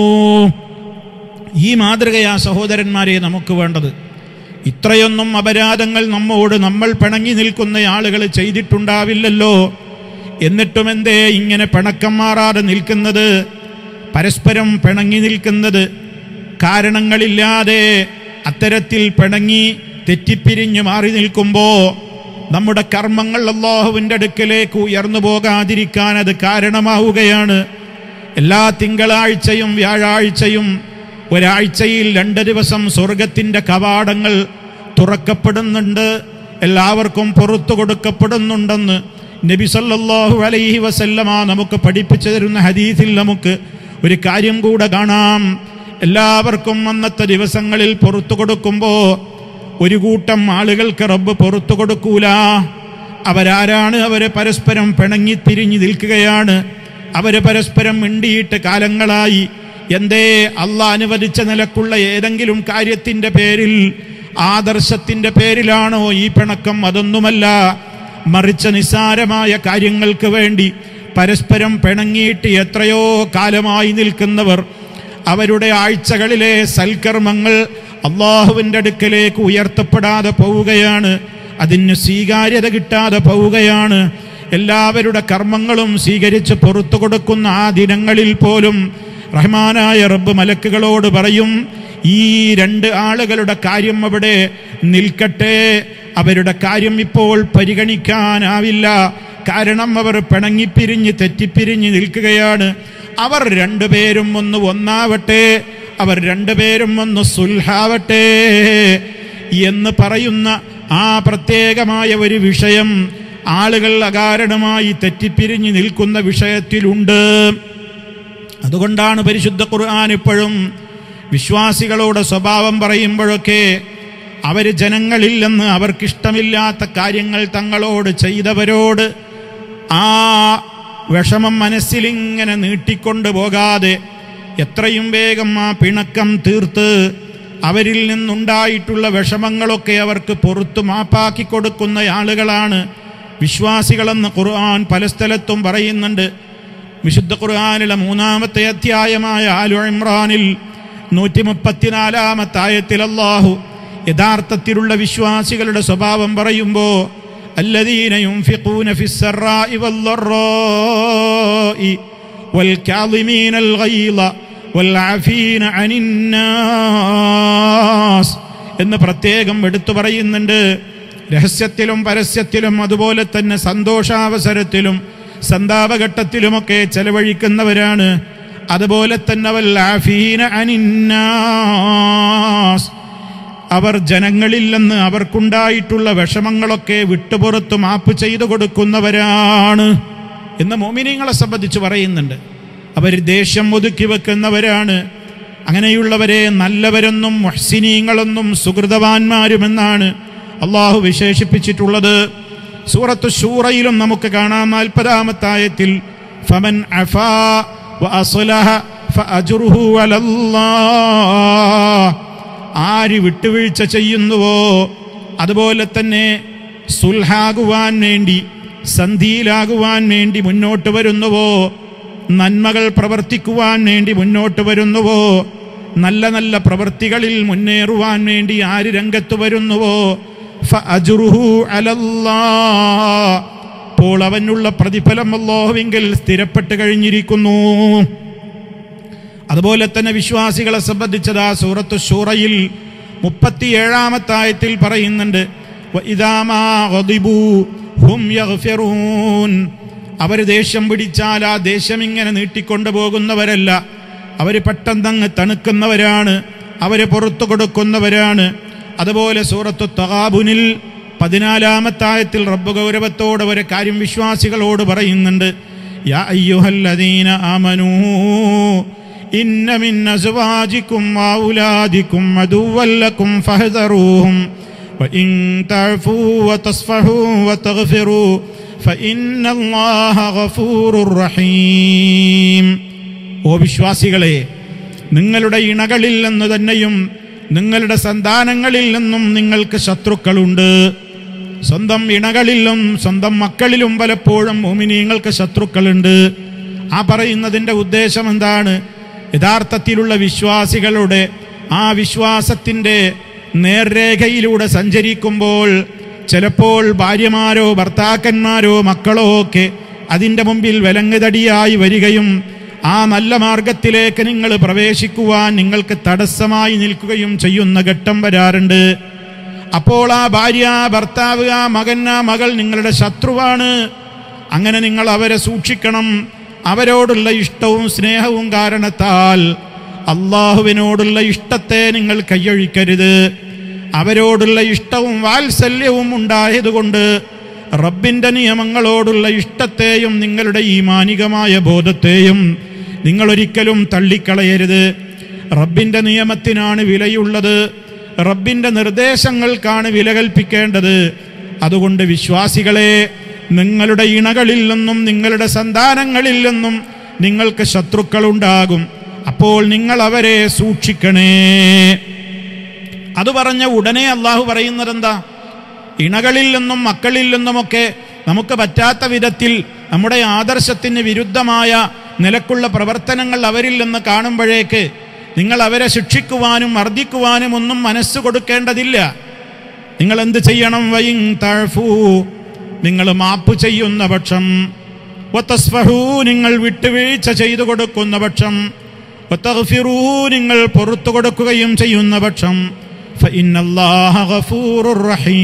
ഈ മാതൃകയാ സഹോദരന്മാരെ നമുക്ക് വേണ്ടത് ഇത്രയൊന്നും അപരാധങ്ങൾ നമ്മോട് നമ്മൾ പിണങ്ങി നിൽക്കുന്ന ആളുകൾ ചെയ്തിട്ടുണ്ടാവില്ലല്ലോ എന്നിട്ടും എന്തേ ഇങ്ങനെ പിണക്കം മാറാതെ നിൽക്കുന്നത് പരസ്പരം പിണങ്ങി നിൽക്കുന്നത് കാരണങ്ങളില്ലാതെ അത്തരത്തിൽ പിണങ്ങി തെറ്റിപ്പിരിഞ്ഞു മാറി നിൽക്കുമ്പോ നമ്മുടെ കർമ്മങ്ങൾ അള്ളാഹുവിൻ്റെ അടുക്കലേക്ക് ഉയർന്നു പോകാതിരിക്കാൻ അത് കാരണമാവുകയാണ് എല്ലാ തിങ്കളാഴ്ചയും വ്യാഴാഴ്ചയും ഒരാഴ്ചയിൽ രണ്ട് ദിവസം സ്വർഗത്തിന്റെ കവാടങ്ങൾ തുറക്കപ്പെടുന്നുണ്ട് എല്ലാവർക്കും പുറത്തു കൊടുക്കപ്പെടുന്നുണ്ടെന്ന് നബി സല്ലല്ലാഹു അലൈഹി വസല്ലമ നമുക്ക് പഠിപ്പിച്ചു തരുന്ന ഹദീസിൽ നമുക്ക് ഒരു കാര്യം കൂടെ കാണാം എല്ലാവർക്കും അന്നത്തെ ദിവസങ്ങളിൽ പുറത്തു കൊടുക്കുമ്പോ ഒരു കൂട്ടം ആളുകൾക്ക് റബ്ബ് പുറത്തു കൊടുക്കൂല അവരാരാണ് അവര് പരസ്പരം പിണങ്ങി തിരിഞ്ഞു നിൽക്കുകയാണ് അവര് പരസ്പരം മിണ്ടിയിട്ട് കാലങ്ങളായി എന്തേ അല്ല അനുവദിച്ച നിലക്കുള്ള ഏതെങ്കിലും കാര്യത്തിന്റെ പേരിൽ ആദർശത്തിന്റെ പേരിലാണോ ഈ പിണക്കം അതൊന്നുമല്ല മറിച്ച് നിസ്സാരമായ കാര്യങ്ങൾക്ക് വേണ്ടി പരസ്പരം പിണങ്ങിയിട്ട് എത്രയോ കാലമായി നിൽക്കുന്നവർ അവരുടെ ആഴ്ചകളിലെ സൽക്കർമ്മങ്ങൾ അള്ളാഹുവിൻ്റെ അടുക്കലേക്ക് ഉയർത്തപ്പെടാതെ പോവുകയാണ് അതിന് സ്വീകാര്യത കിട്ടാതെ പോവുകയാണ് എല്ലാവരുടെ കർമ്മങ്ങളും സ്വീകരിച്ച് പുറത്തു കൊടുക്കുന്ന ആ ദിനങ്ങളിൽ പോലും റഹ്മാനായ റബ്ബ് മലക്കുകളോട് പറയും ഈ രണ്ട് ആളുകളുടെ കാര്യം അവിടെ നിൽക്കട്ടെ അവരുടെ കാര്യം ഇപ്പോൾ പരിഗണിക്കാനാവില്ല കാരണം അവർ പിണങ്ങിപ്പിരിഞ്ഞ് തെറ്റിപ്പിരിഞ്ഞ് നിൽക്കുകയാണ് അവർ രണ്ടുപേരും ഒന്ന് ഒന്നാവട്ടെ അവർ രണ്ടുപേരും ഒന്ന് സുൽഹാവട്ടെ എന്ന് പറയുന്ന ആ പ്രത്യേകമായ ഒരു വിഷയം ആളുകൾ അകാരണമായി തെറ്റിപ്പിരിഞ്ഞ് നിൽക്കുന്ന വിഷയത്തിലുണ്ട് അതുകൊണ്ടാണ് പരിശുദ്ധ ഖുർആൻ ഇപ്പോഴും വിശ്വാസികളോട് സ്വഭാവം പറയുമ്പോഴൊക്കെ അവർ ജനങ്ങളില്ലെന്ന് അവർക്കിഷ്ടമില്ലാത്ത കാര്യങ്ങൾ തങ്ങളോട് ചെയ്തവരോട് ആ വിഷമം മനസ്സിലിങ്ങനെ നീട്ടിക്കൊണ്ടു പോകാതെ എത്രയും വേഗം ആ പിണക്കം തീർത്ത് അവരിൽ നിന്നുണ്ടായിട്ടുള്ള വിഷമങ്ങളൊക്കെ അവർക്ക് പുറത്തു മാപ്പാക്കി കൊടുക്കുന്ന ആളുകളാണ് വിശ്വാസികളെന്ന് ഖുർആൻ പല സ്ഥലത്തും പറയുന്നുണ്ട് വിശുദ്ധ ഖുർആാനിലെ മൂന്നാമത്തെ അധ്യായമായ ആലു ഇമ്രാനിൽ നൂറ്റി മുപ്പത്തിനാലാമത്തെ ആയത്തിൽ അല്ലാഹു യഥാർത്ഥത്തിലുള്ള വിശ്വാസികളുടെ സ്വഭാവം പറയുമ്പോ الذين ينفقون في السراء والضراء والكاظمين الغيظ والعافين عن الناس എന്ന് പ്രത്യേകം എടുത്തു പറയുന്നുണ്ട് രഹസ്യത്തിലും പരസ്യത്തിലും അതുപോലെ തന്നെ സന്തോഷാവസരത്തിലും സന്താപഘട്ടത്തിലുമൊക്കെ ചെലവഴിക്കുന്നവരാണ് അതുപോലെ തന്നെ വല്ലാഫീന അനിന്നാസ് അവർ ജനങ്ങളില്ലെന്ന് അവർക്കുണ്ടായിട്ടുള്ള വിഷമങ്ങളൊക്കെ വിട്ടുപുറത്ത് മാപ്പ് ചെയ്തു കൊടുക്കുന്നവരാണ് എന്ന് മോമിനിങ്ങളെ സംബന്ധിച്ച് പറയുന്നുണ്ട് അവർ ദേഷ്യം ഒതുക്കി വെക്കുന്നവരാണ് അങ്ങനെയുള്ളവരെ നല്ലവരെന്നും മുഹ്സിനീങ്ങളെന്നും സുഹൃതവാന്മാരുമെന്നാണ് അള്ളാഹു വിശേഷിപ്പിച്ചിട്ടുള്ളത് സൂറത്ത് ഷൂറയിലും നമുക്ക് കാണാം നാൽപ്പതാമത്തായത്തിൽ ഫമൻ അഫാ വഅസ്ലഹ ഫഅജ്റുഹു അലല്ലാഹ് ആര് വിട്ടുവീഴ്ച ചെയ്യുന്നുവോ അതുപോലെ തന്നെ സുൽഹാകുവാൻ വേണ്ടി സന്ധിയിലാകുവാൻ വേണ്ടി മുന്നോട്ട് വരുന്നുവോ നന്മകൾ പ്രവർത്തിക്കുവാൻ വേണ്ടി മുന്നോട്ട് വരുന്നുവോ നല്ല നല്ല പ്രവൃത്തികളിൽ മുന്നേറുവാൻ വേണ്ടി ആര് രംഗത്ത് വരുന്നുവോ ഫഅജ്റുഹു അലല്ലാഹ് അപ്പോൾ അവനുള്ള പ്രതിഫലം അല്ലാഹുവിങ്കിൽ സ്ഥിരപ്പെട്ട് കഴിഞ്ഞിരിക്കുന്നു അതുപോലെ തന്നെ വിശ്വാസികളെ സംബന്ധിച്ചത് ആ സൂറത്ത് ഷൂറയിൽ മുപ്പത്തിയേഴാമത്തായത്തിൽ പറയുന്നുണ്ട് "വഇദാ മാ ഗദിബൂ ഹും യഗ്ഫിറൂൻ." അവർ ദേഷ്യം പിടിച്ചാൽ ആ ദേഷ്യം ഇങ്ങനെ നീട്ടിക്കൊണ്ടു പോകുന്നവരല്ല അവർ പെട്ടെന്നങ്ങ് തണുക്കുന്നവരാണ് അവര് പുറത്തു കൊടുക്കുന്നവരാണ് അതുപോലെ സൂറത്തു തകാബുനിൽ പതിനാലാമത്തായത്തിൽ റബ്ബ് ഗൗരവത്തോട് ഒരു കാര്യം വിശ്വാസികളോട് പറയുന്നുണ്ട് യാ അയ്യുഹല്ലദീന ആമനൂ ഇന്ന മിൻ അസ്വാജിക്കും വഔലാദിക്കും അദുവല്ലക്കും ഫഹ്ദറൂഹും وإن تعفوا وتصفحوا وتغفروا فإن الله غفور رحيم ഓ വിശ്വാസികളെ നിങ്ങളുടെ ഇണകളിൽ നിന്ന് തന്നെയും നിങ്ങളുടെ സന്താനങ്ങളിൽ നിന്നും നിങ്ങൾക്ക് ശത്രുക്കളുണ്ട് സ്വന്തം ഇണകളിലും സ്വന്തം മക്കളിലും പലപ്പോഴും മോമിനിയങ്ങൾക്ക് ശത്രുക്കളുണ്ട് ആ പറയുന്നതിന്റെ ഉദ്ദേശം എന്താണ് യഥാർത്ഥത്തിലുള്ള വിശ്വാസികളുടെ ആ വിശ്വാസത്തിന്റെ നേർരേഖയിലൂടെ സഞ്ചരിക്കുമ്പോൾ ചിലപ്പോൾ ഭാര്യമാരോ ഭർത്താക്കന്മാരോ മക്കളോ ഒക്കെ അതിൻ്റെ മുമ്പിൽ വിലങ്ങുതടിയായി വരികയും ആ നല്ല മാർഗത്തിലേക്ക് നിങ്ങൾ പ്രവേശിക്കുവാൻ നിങ്ങൾക്ക് തടസ്സമായി നിൽക്കുകയും ചെയ്യുന്ന ഘട്ടം വരാറുണ്ട് അപ്പോൾ ആ ഭാര്യ ഭർത്താവ് ആ മകൻ ആ മകൾ നിങ്ങളുടെ ശത്രുവാണ് അങ്ങനെ നിങ്ങൾ അവരെ സൂക്ഷിക്കണം അവരോടുള്ള ഇഷ്ടവും സ്നേഹവും കാരണത്താൽ അള്ളാഹുവിനോടുള്ള ഇഷ്ടത്തെ നിങ്ങൾ കൈയൊഴിക്കരുത് അവരോടുള്ള ഇഷ്ടവും വാത്സല്യവും ഉണ്ടായതുകൊണ്ട് റബ്ബിന്റെ നിയമങ്ങളോടുള്ള ഇഷ്ടത്തെയും നിങ്ങളുടെ ഈ മാനികമായ ബോധത്തെയും നിങ്ങൾ ഒരിക്കലും തള്ളിക്കളയരുത് റബ്ബിന്റെ നിയമത്തിനാണ് വിലയുള്ളത് റബ്ബിന്റെ നിർദ്ദേശങ്ങൾക്കാണ് വില കൽപ്പിക്കേണ്ടത് അതുകൊണ്ട് വിശ്വാസികളെ നിങ്ങളുടെ ഇണകളിൽ നിന്നും നിങ്ങളുടെ സന്താനങ്ങളിൽ നിന്നും നിങ്ങൾക്ക് ശത്രുക്കളുണ്ടാകും അപ്പോൾ നിങ്ങൾ അവരെ സൂക്ഷിക്കണേ അത് പറഞ്ഞ ഉടനെ അള്ളാഹു പറയുന്നത് എന്താ ഇണകളിൽ നിന്നും മക്കളിൽ നിന്നുമൊക്കെ നമുക്ക് പറ്റാത്ത വിധത്തിൽ നമ്മുടെ ആദർശത്തിന് വിരുദ്ധമായ നിലക്കുള്ള പ്രവർത്തനങ്ങൾ അവരിൽ നിന്ന് കാണുമ്പോഴേക്ക് നിങ്ങൾ അവരെ ശിക്ഷിക്കുവാനും മർദ്ദിക്കുവാനും ഒന്നും മനസ്സ് കൊടുക്കേണ്ടതില്ല നിങ്ങൾ എന്ത് ചെയ്യണം വൈൻ താഴ്ഫൂ നിങ്ങൾ മാപ്പ് ചെയ്യുന്ന പക്ഷം വത്തസ്ഫഹൂ നിങ്ങൾ വിട്ടുവീഴ്ച ചെയ്തു കൊടുക്കുന്ന പക്ഷം വത്തഗ്ഫിറൂ നിങ്ങൾ പുറത്തു കൊടുക്കുകയും ചെയ്യുന്ന പക്ഷം ഫഇന്നല്ലാഹ ഗഫൂറുർ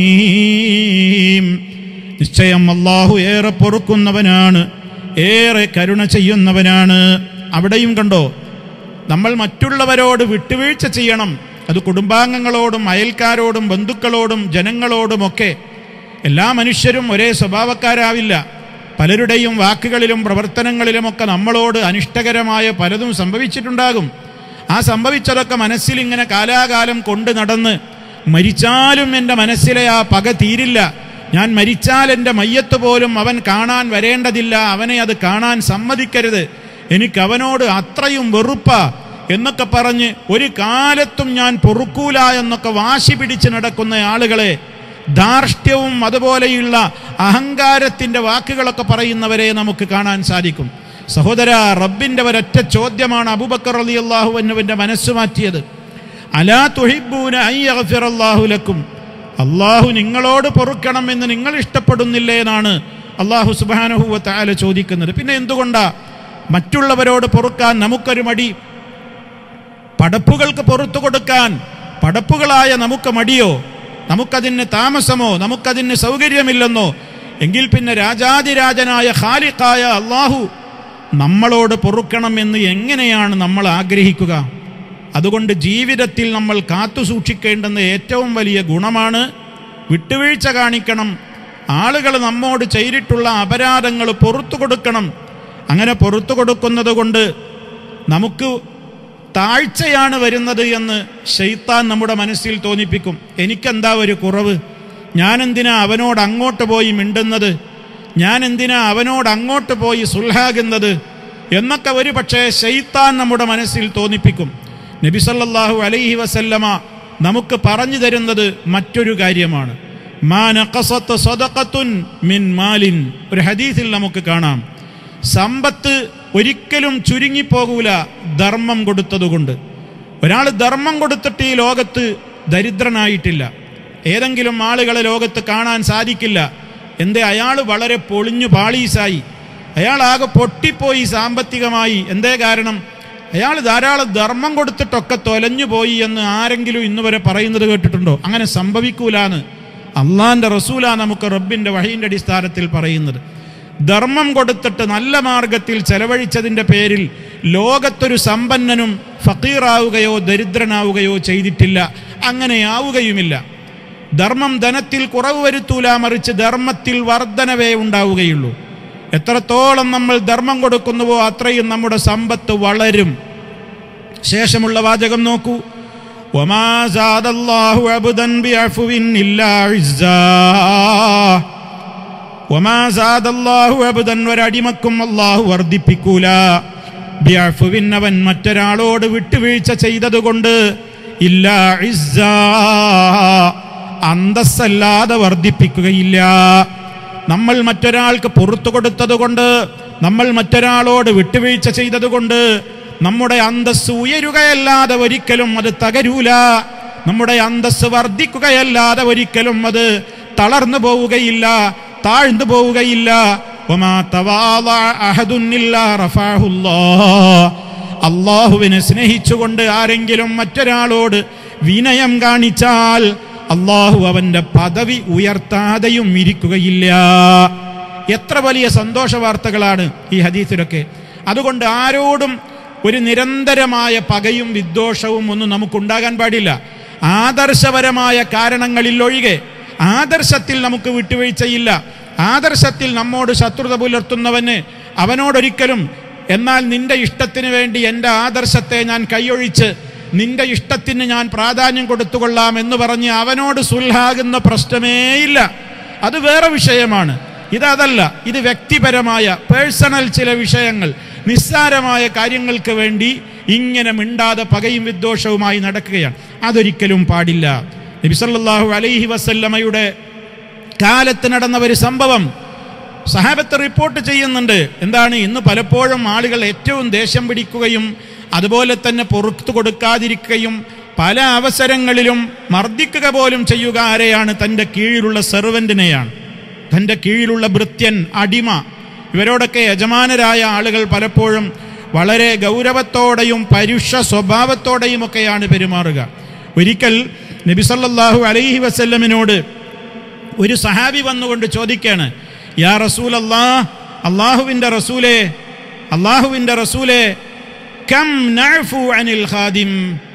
റഹീം നിശ്ചയം അല്ലാഹു ഏറെ പൊറുക്കുന്നവനാണ് ഏറെ കരുണ ചെയ്യുന്നവനാണ് അവിടെയും കണ്ടോ നമ്മൾ മറ്റുള്ളവരോട് വിട്ടുവീഴ്ച ചെയ്യണം അത് കുടുംബാംഗങ്ങളോടും അയൽക്കാരോടും ബന്ധുക്കളോടും ജനങ്ങളോടുമൊക്കെ എല്ലാ മനുഷ്യരും ഒരേ സ്വഭാവക്കാരാവില്ല പലരുടെയും വാക്കുകളിലും പ്രവർത്തനങ്ങളിലുമൊക്കെ നമ്മളോട് അനിഷ്ടകരമായ പലതും സംഭവിച്ചിട്ടുണ്ടാകും ആ സംഭവിച്ചതൊക്കെ മനസ്സിൽ ഇങ്ങനെ കാലാകാലം കൊണ്ട് നടന്ന് മരിച്ചാലും എൻ്റെ മനസ്സിലെ ആ പക തീരില്ല ഞാൻ മരിച്ചാൽ എൻ്റെ മയ്യത്ത് പോലും അവൻ കാണാൻ വരേണ്ടതില്ല അവനെ അത് കാണാൻ സമ്മതിക്കരുത് എനിക്ക് അവനോട് അത്രയും വെറുപ്പ എന്നൊക്കെ പറഞ്ഞ് ഒരു കാലത്തും ഞാൻ പൊറുക്കൂല എന്നൊക്കെ വാശി പിടിച്ച് നടക്കുന്ന ആളുകളെ ധാർഷ്ട്യവും അതുപോലെയുള്ള അഹങ്കാരത്തിന്റെ വാക്കുകളൊക്കെ പറയുന്നവരെ നമുക്ക് കാണാൻ സാധിക്കും സഹോദര റബ്ബിന്റെ ഒരൊറ്റ ചോദ്യമാണ് അബൂബക്കർ അലി അള്ളാഹുവിന്റെ മനസ്സ് മാറ്റിയത് അലാ തുഹിബൂന അയ്യഫിറല്ലാഹു ലക്കും അള്ളാഹു നിങ്ങളോട് പൊറുക്കണം എന്ന് നിങ്ങൾ ഇഷ്ടപ്പെടുന്നില്ലേ എന്നാണ് അള്ളാഹു സുബാനഹുവ താല ചോദിക്കുന്നത് പിന്നെ എന്തുകൊണ്ടാ മറ്റുള്ളവരോട് പൊറുക്കാൻ നമുക്കൊരു മടി പടപ്പുകൾക്ക് പുറത്തു കൊടുക്കാൻ പടപ്പുകളായ നമുക്ക് മടിയോ നമുക്കതിന് താമസമോ നമുക്കതിന് സൗകര്യമില്ലെന്നോ എങ്കിൽ പിന്നെ രാജാതിരാജനായ ഖാലിഖായ അള്ളാഹു നമ്മളോട് പൊറുക്കണം എന്ന് എങ്ങനെയാണ് നമ്മൾ ആഗ്രഹിക്കുക അതുകൊണ്ട് ജീവിതത്തിൽ നമ്മൾ കാത്തു സൂക്ഷിക്കേണ്ടുന്ന ഏറ്റവും വലിയ ഗുണമാണ് വിട്ടുവീഴ്ച കാണിക്കണം ആളുകൾ നമ്മോട് ചെയ്തിട്ടുള്ള അപരാധങ്ങൾ പുറത്തു കൊടുക്കണം അങ്ങനെ പുറത്തു കൊടുക്കുന്നത് കൊണ്ട് നമുക്ക് താഴ്ചയാണ് വരുന്നത് എന്ന് ഷെയ്ത്താൻ നമ്മുടെ മനസ്സിൽ തോന്നിപ്പിക്കും എനിക്കെന്താ ഒരു കുറവ് ഞാനെന്തിനാ അവനോട് അങ്ങോട്ട് പോയി മിണ്ടുന്നത് ഞാൻ എന്തിനാ അവനോട് അങ്ങോട്ട് പോയി സുൽഹാകുന്നത് എന്നൊക്കെ ഒരു പക്ഷേ ഷെയ്ത്താൻ നമ്മുടെ മനസ്സിൽ തോന്നിപ്പിക്കും നബിസല്ലാഹു അലൈഹി വസല്ലമ നമുക്ക് പറഞ്ഞു തരുന്നത് മറ്റൊരു കാര്യമാണ് മാ നഖസത്ത് സദഖത്തുൻ മിൻ മാലിൻ ഒരു ഹദീസിൽ നമുക്ക് കാണാം സമ്പത്ത് ഒരിക്കലും ചുരുങ്ങിപ്പോകൂല ധർമ്മം കൊടുത്തതുകൊണ്ട് ഒരാൾ ധർമ്മം കൊടുത്തിട്ട് ഈ ലോകത്ത് ദരിദ്രനായിട്ടില്ല ഏതെങ്കിലും ആളുകളെ ലോകത്ത് കാണാൻ സാധിക്കില്ല എന്തേ അയാൾ വളരെ പൊളിഞ്ഞു പാളീസായി അയാൾ ആകെ പൊട്ടിപ്പോയി സാമ്പത്തികമായി എന്തേ കാരണം അയാൾ ധാരാളം ധർമ്മം കൊടുത്തിട്ടൊക്കെ തൊലഞ്ഞു പോയി എന്ന് ആരെങ്കിലും ഇന്ന് വരെ പറയുന്നത് കേട്ടിട്ടുണ്ടോ അങ്ങനെ സംഭവിക്കൂലാന്ന് അള്ളാന്റെ റസൂല നമുക്ക് റബ്ബിന്റെ വഹീന്റെ അടിസ്ഥാനത്തിൽ പറയുന്നത് ധർമ്മം കൊടുത്തിട്ട് നല്ല മാർഗത്തിൽ ചെലവഴിച്ചതിന്റെ പേരിൽ ലോകത്തൊരു സമ്പന്നനും ഫക്കീറാവുകയോ ദരിദ്രനാവുകയോ ചെയ്തിട്ടില്ല അങ്ങനെയാവുകയുമില്ല ധർമ്മം ധനത്തിൽ കുറവ് വരുത്തൂല മറിച്ച് ധർമ്മത്തിൽ വർധനവേ ഉണ്ടാവുകയുള്ളൂ എത്രത്തോളം നമ്മൾ ധർമ്മം കൊടുക്കുന്നുവോ അത്രയും നമ്മുടെ സമ്പത്ത് വളരും ശേഷമുള്ള വാചകം നോക്കൂ وما زاد الله عبدا بعفو إلا عزا وما زاد الله عبدا ഒരടിമക്കും അള്ളാഹു വർദ്ധിപ്പിക്കൂല ബിഅഫുവിൻ അവൻ മറ്റൊരാളോട് വിട്ടുവീഴ്ച ചെയ്തതുകൊണ്ട് ഇല്ല ഇസ്സ അന്തസ്സല്ലാതെ വർദ്ധിപ്പിക്കുകയില്ല നമ്മൾ മറ്റൊരാൾക്ക് പുറത്തു കൊടുത്തതുകൊണ്ട് നമ്മൾ മറ്റൊരാളോട് വിട്ടുവീഴ്ച ചെയ്തതുകൊണ്ട് നമ്മുടെ അന്തസ് ഉയരുകയല്ലാതെ ഒരിക്കലും അത് തകരൂല നമ്മുടെ അന്തസ് വർദ്ധിക്കുകയല്ലാതെ ഒരിക്കലും അത് തളർന്നു പോവുകയില്ല താഴ്ന്നു പോവുകയില്ല وما تواضع أحد إلا رفعه الله. അള്ളാഹുവിനെ സ്നേഹിച്ചുകൊണ്ട് ആരെങ്കിലും മറ്റൊരാളോട് വിനയം കാണിച്ചാൽ അള്ളാഹു അവന്റെ പദവി ഉയർത്താതെയും ഇരിക്കുകയില്ല എത്ര വലിയ സന്തോഷ വാർത്തകളാണ് ഈ ഹദീസിലൊക്കെ അതുകൊണ്ട് ആരോടും ഒരു നിരന്തരമായ പകയും വിദ്വേഷവും ഒന്നും നമുക്കുണ്ടാകാൻ പാടില്ല ആദർശപരമായ കാരണങ്ങളിൽ ഒഴികെ ആദർശത്തിൽ നമുക്ക് വിട്ടുവീഴ്ചയില്ല ആദർശത്തിൽ നമ്മോട് ശത്രുത പുലർത്തുന്നവന് അവനോടൊരിക്കലും എന്നാൽ നിന്റെ ഇഷ്ടത്തിന് വേണ്ടി എൻ്റെ ആദർശത്തെ ഞാൻ കൈയൊഴിച്ച് നിന്റെ ഇഷ്ടത്തിന് ഞാൻ പ്രാധാന്യം കൊടുത്തുകൊള്ളാം എന്ന് പറഞ്ഞ് അവനോട് സുൽഹാകുന്ന പ്രശ്നമേയില്ല അത് വേറെ വിഷയമാണ് ഇതതല്ല ഇത് വ്യക്തിപരമായ പേഴ്സണൽ ചില വിഷയങ്ങൾ നിസ്സാരമായ കാര്യങ്ങൾക്ക് വേണ്ടി ഇങ്ങനെ മിണ്ടാതെ പകയും വിദ്വേഷവുമായി നടക്കുകയാണ് അതൊരിക്കലും പാടില്ല നബിസല്ലാഹു അലൈഹി വസല്ലമയുടെ കാലത്ത് നടന്ന ഒരു സംഭവം സഹാബത്ത് റിപ്പോർട്ട് ചെയ്യുന്നുണ്ട് എന്താണ് ഇന്ന് പലപ്പോഴും ആളുകൾ ഏറ്റവും ദേഷ്യം പിടിക്കുകയും അതുപോലെ തന്നെ പുറത്തു കൊടുക്കാതിരിക്കുകയും പല അവസരങ്ങളിലും മർദ്ദിക്കുക പോലും ചെയ്യുക ആരെയാണ് തൻ്റെ കീഴിലുള്ള സെർവൻറ്റിനെയാണ് തൻ്റെ കീഴിലുള്ള ഭൃത്യൻ അടിമ ഇവരോടൊക്കെ യജമാനരായ ആളുകൾ പലപ്പോഴും വളരെ ഗൗരവത്തോടെയും പരുഷ സ്വഭാവത്തോടെയും ഒക്കെയാണ് പെരുമാറുക ഒരിക്കൽ നബിസല്ലാഹു അലൈഹി വസല്ലമിനോട് ഒരു സഹാബി വന്നുകൊണ്ട് ചോദിക്കാണ് യാ റസൂൽ അല്ലാ അള്ളാഹുവിൻ്റെ റസൂലേ അള്ളാഹുവിൻ്റെ റസൂലേ കം നഅഫു അനിൽ ഖാദിം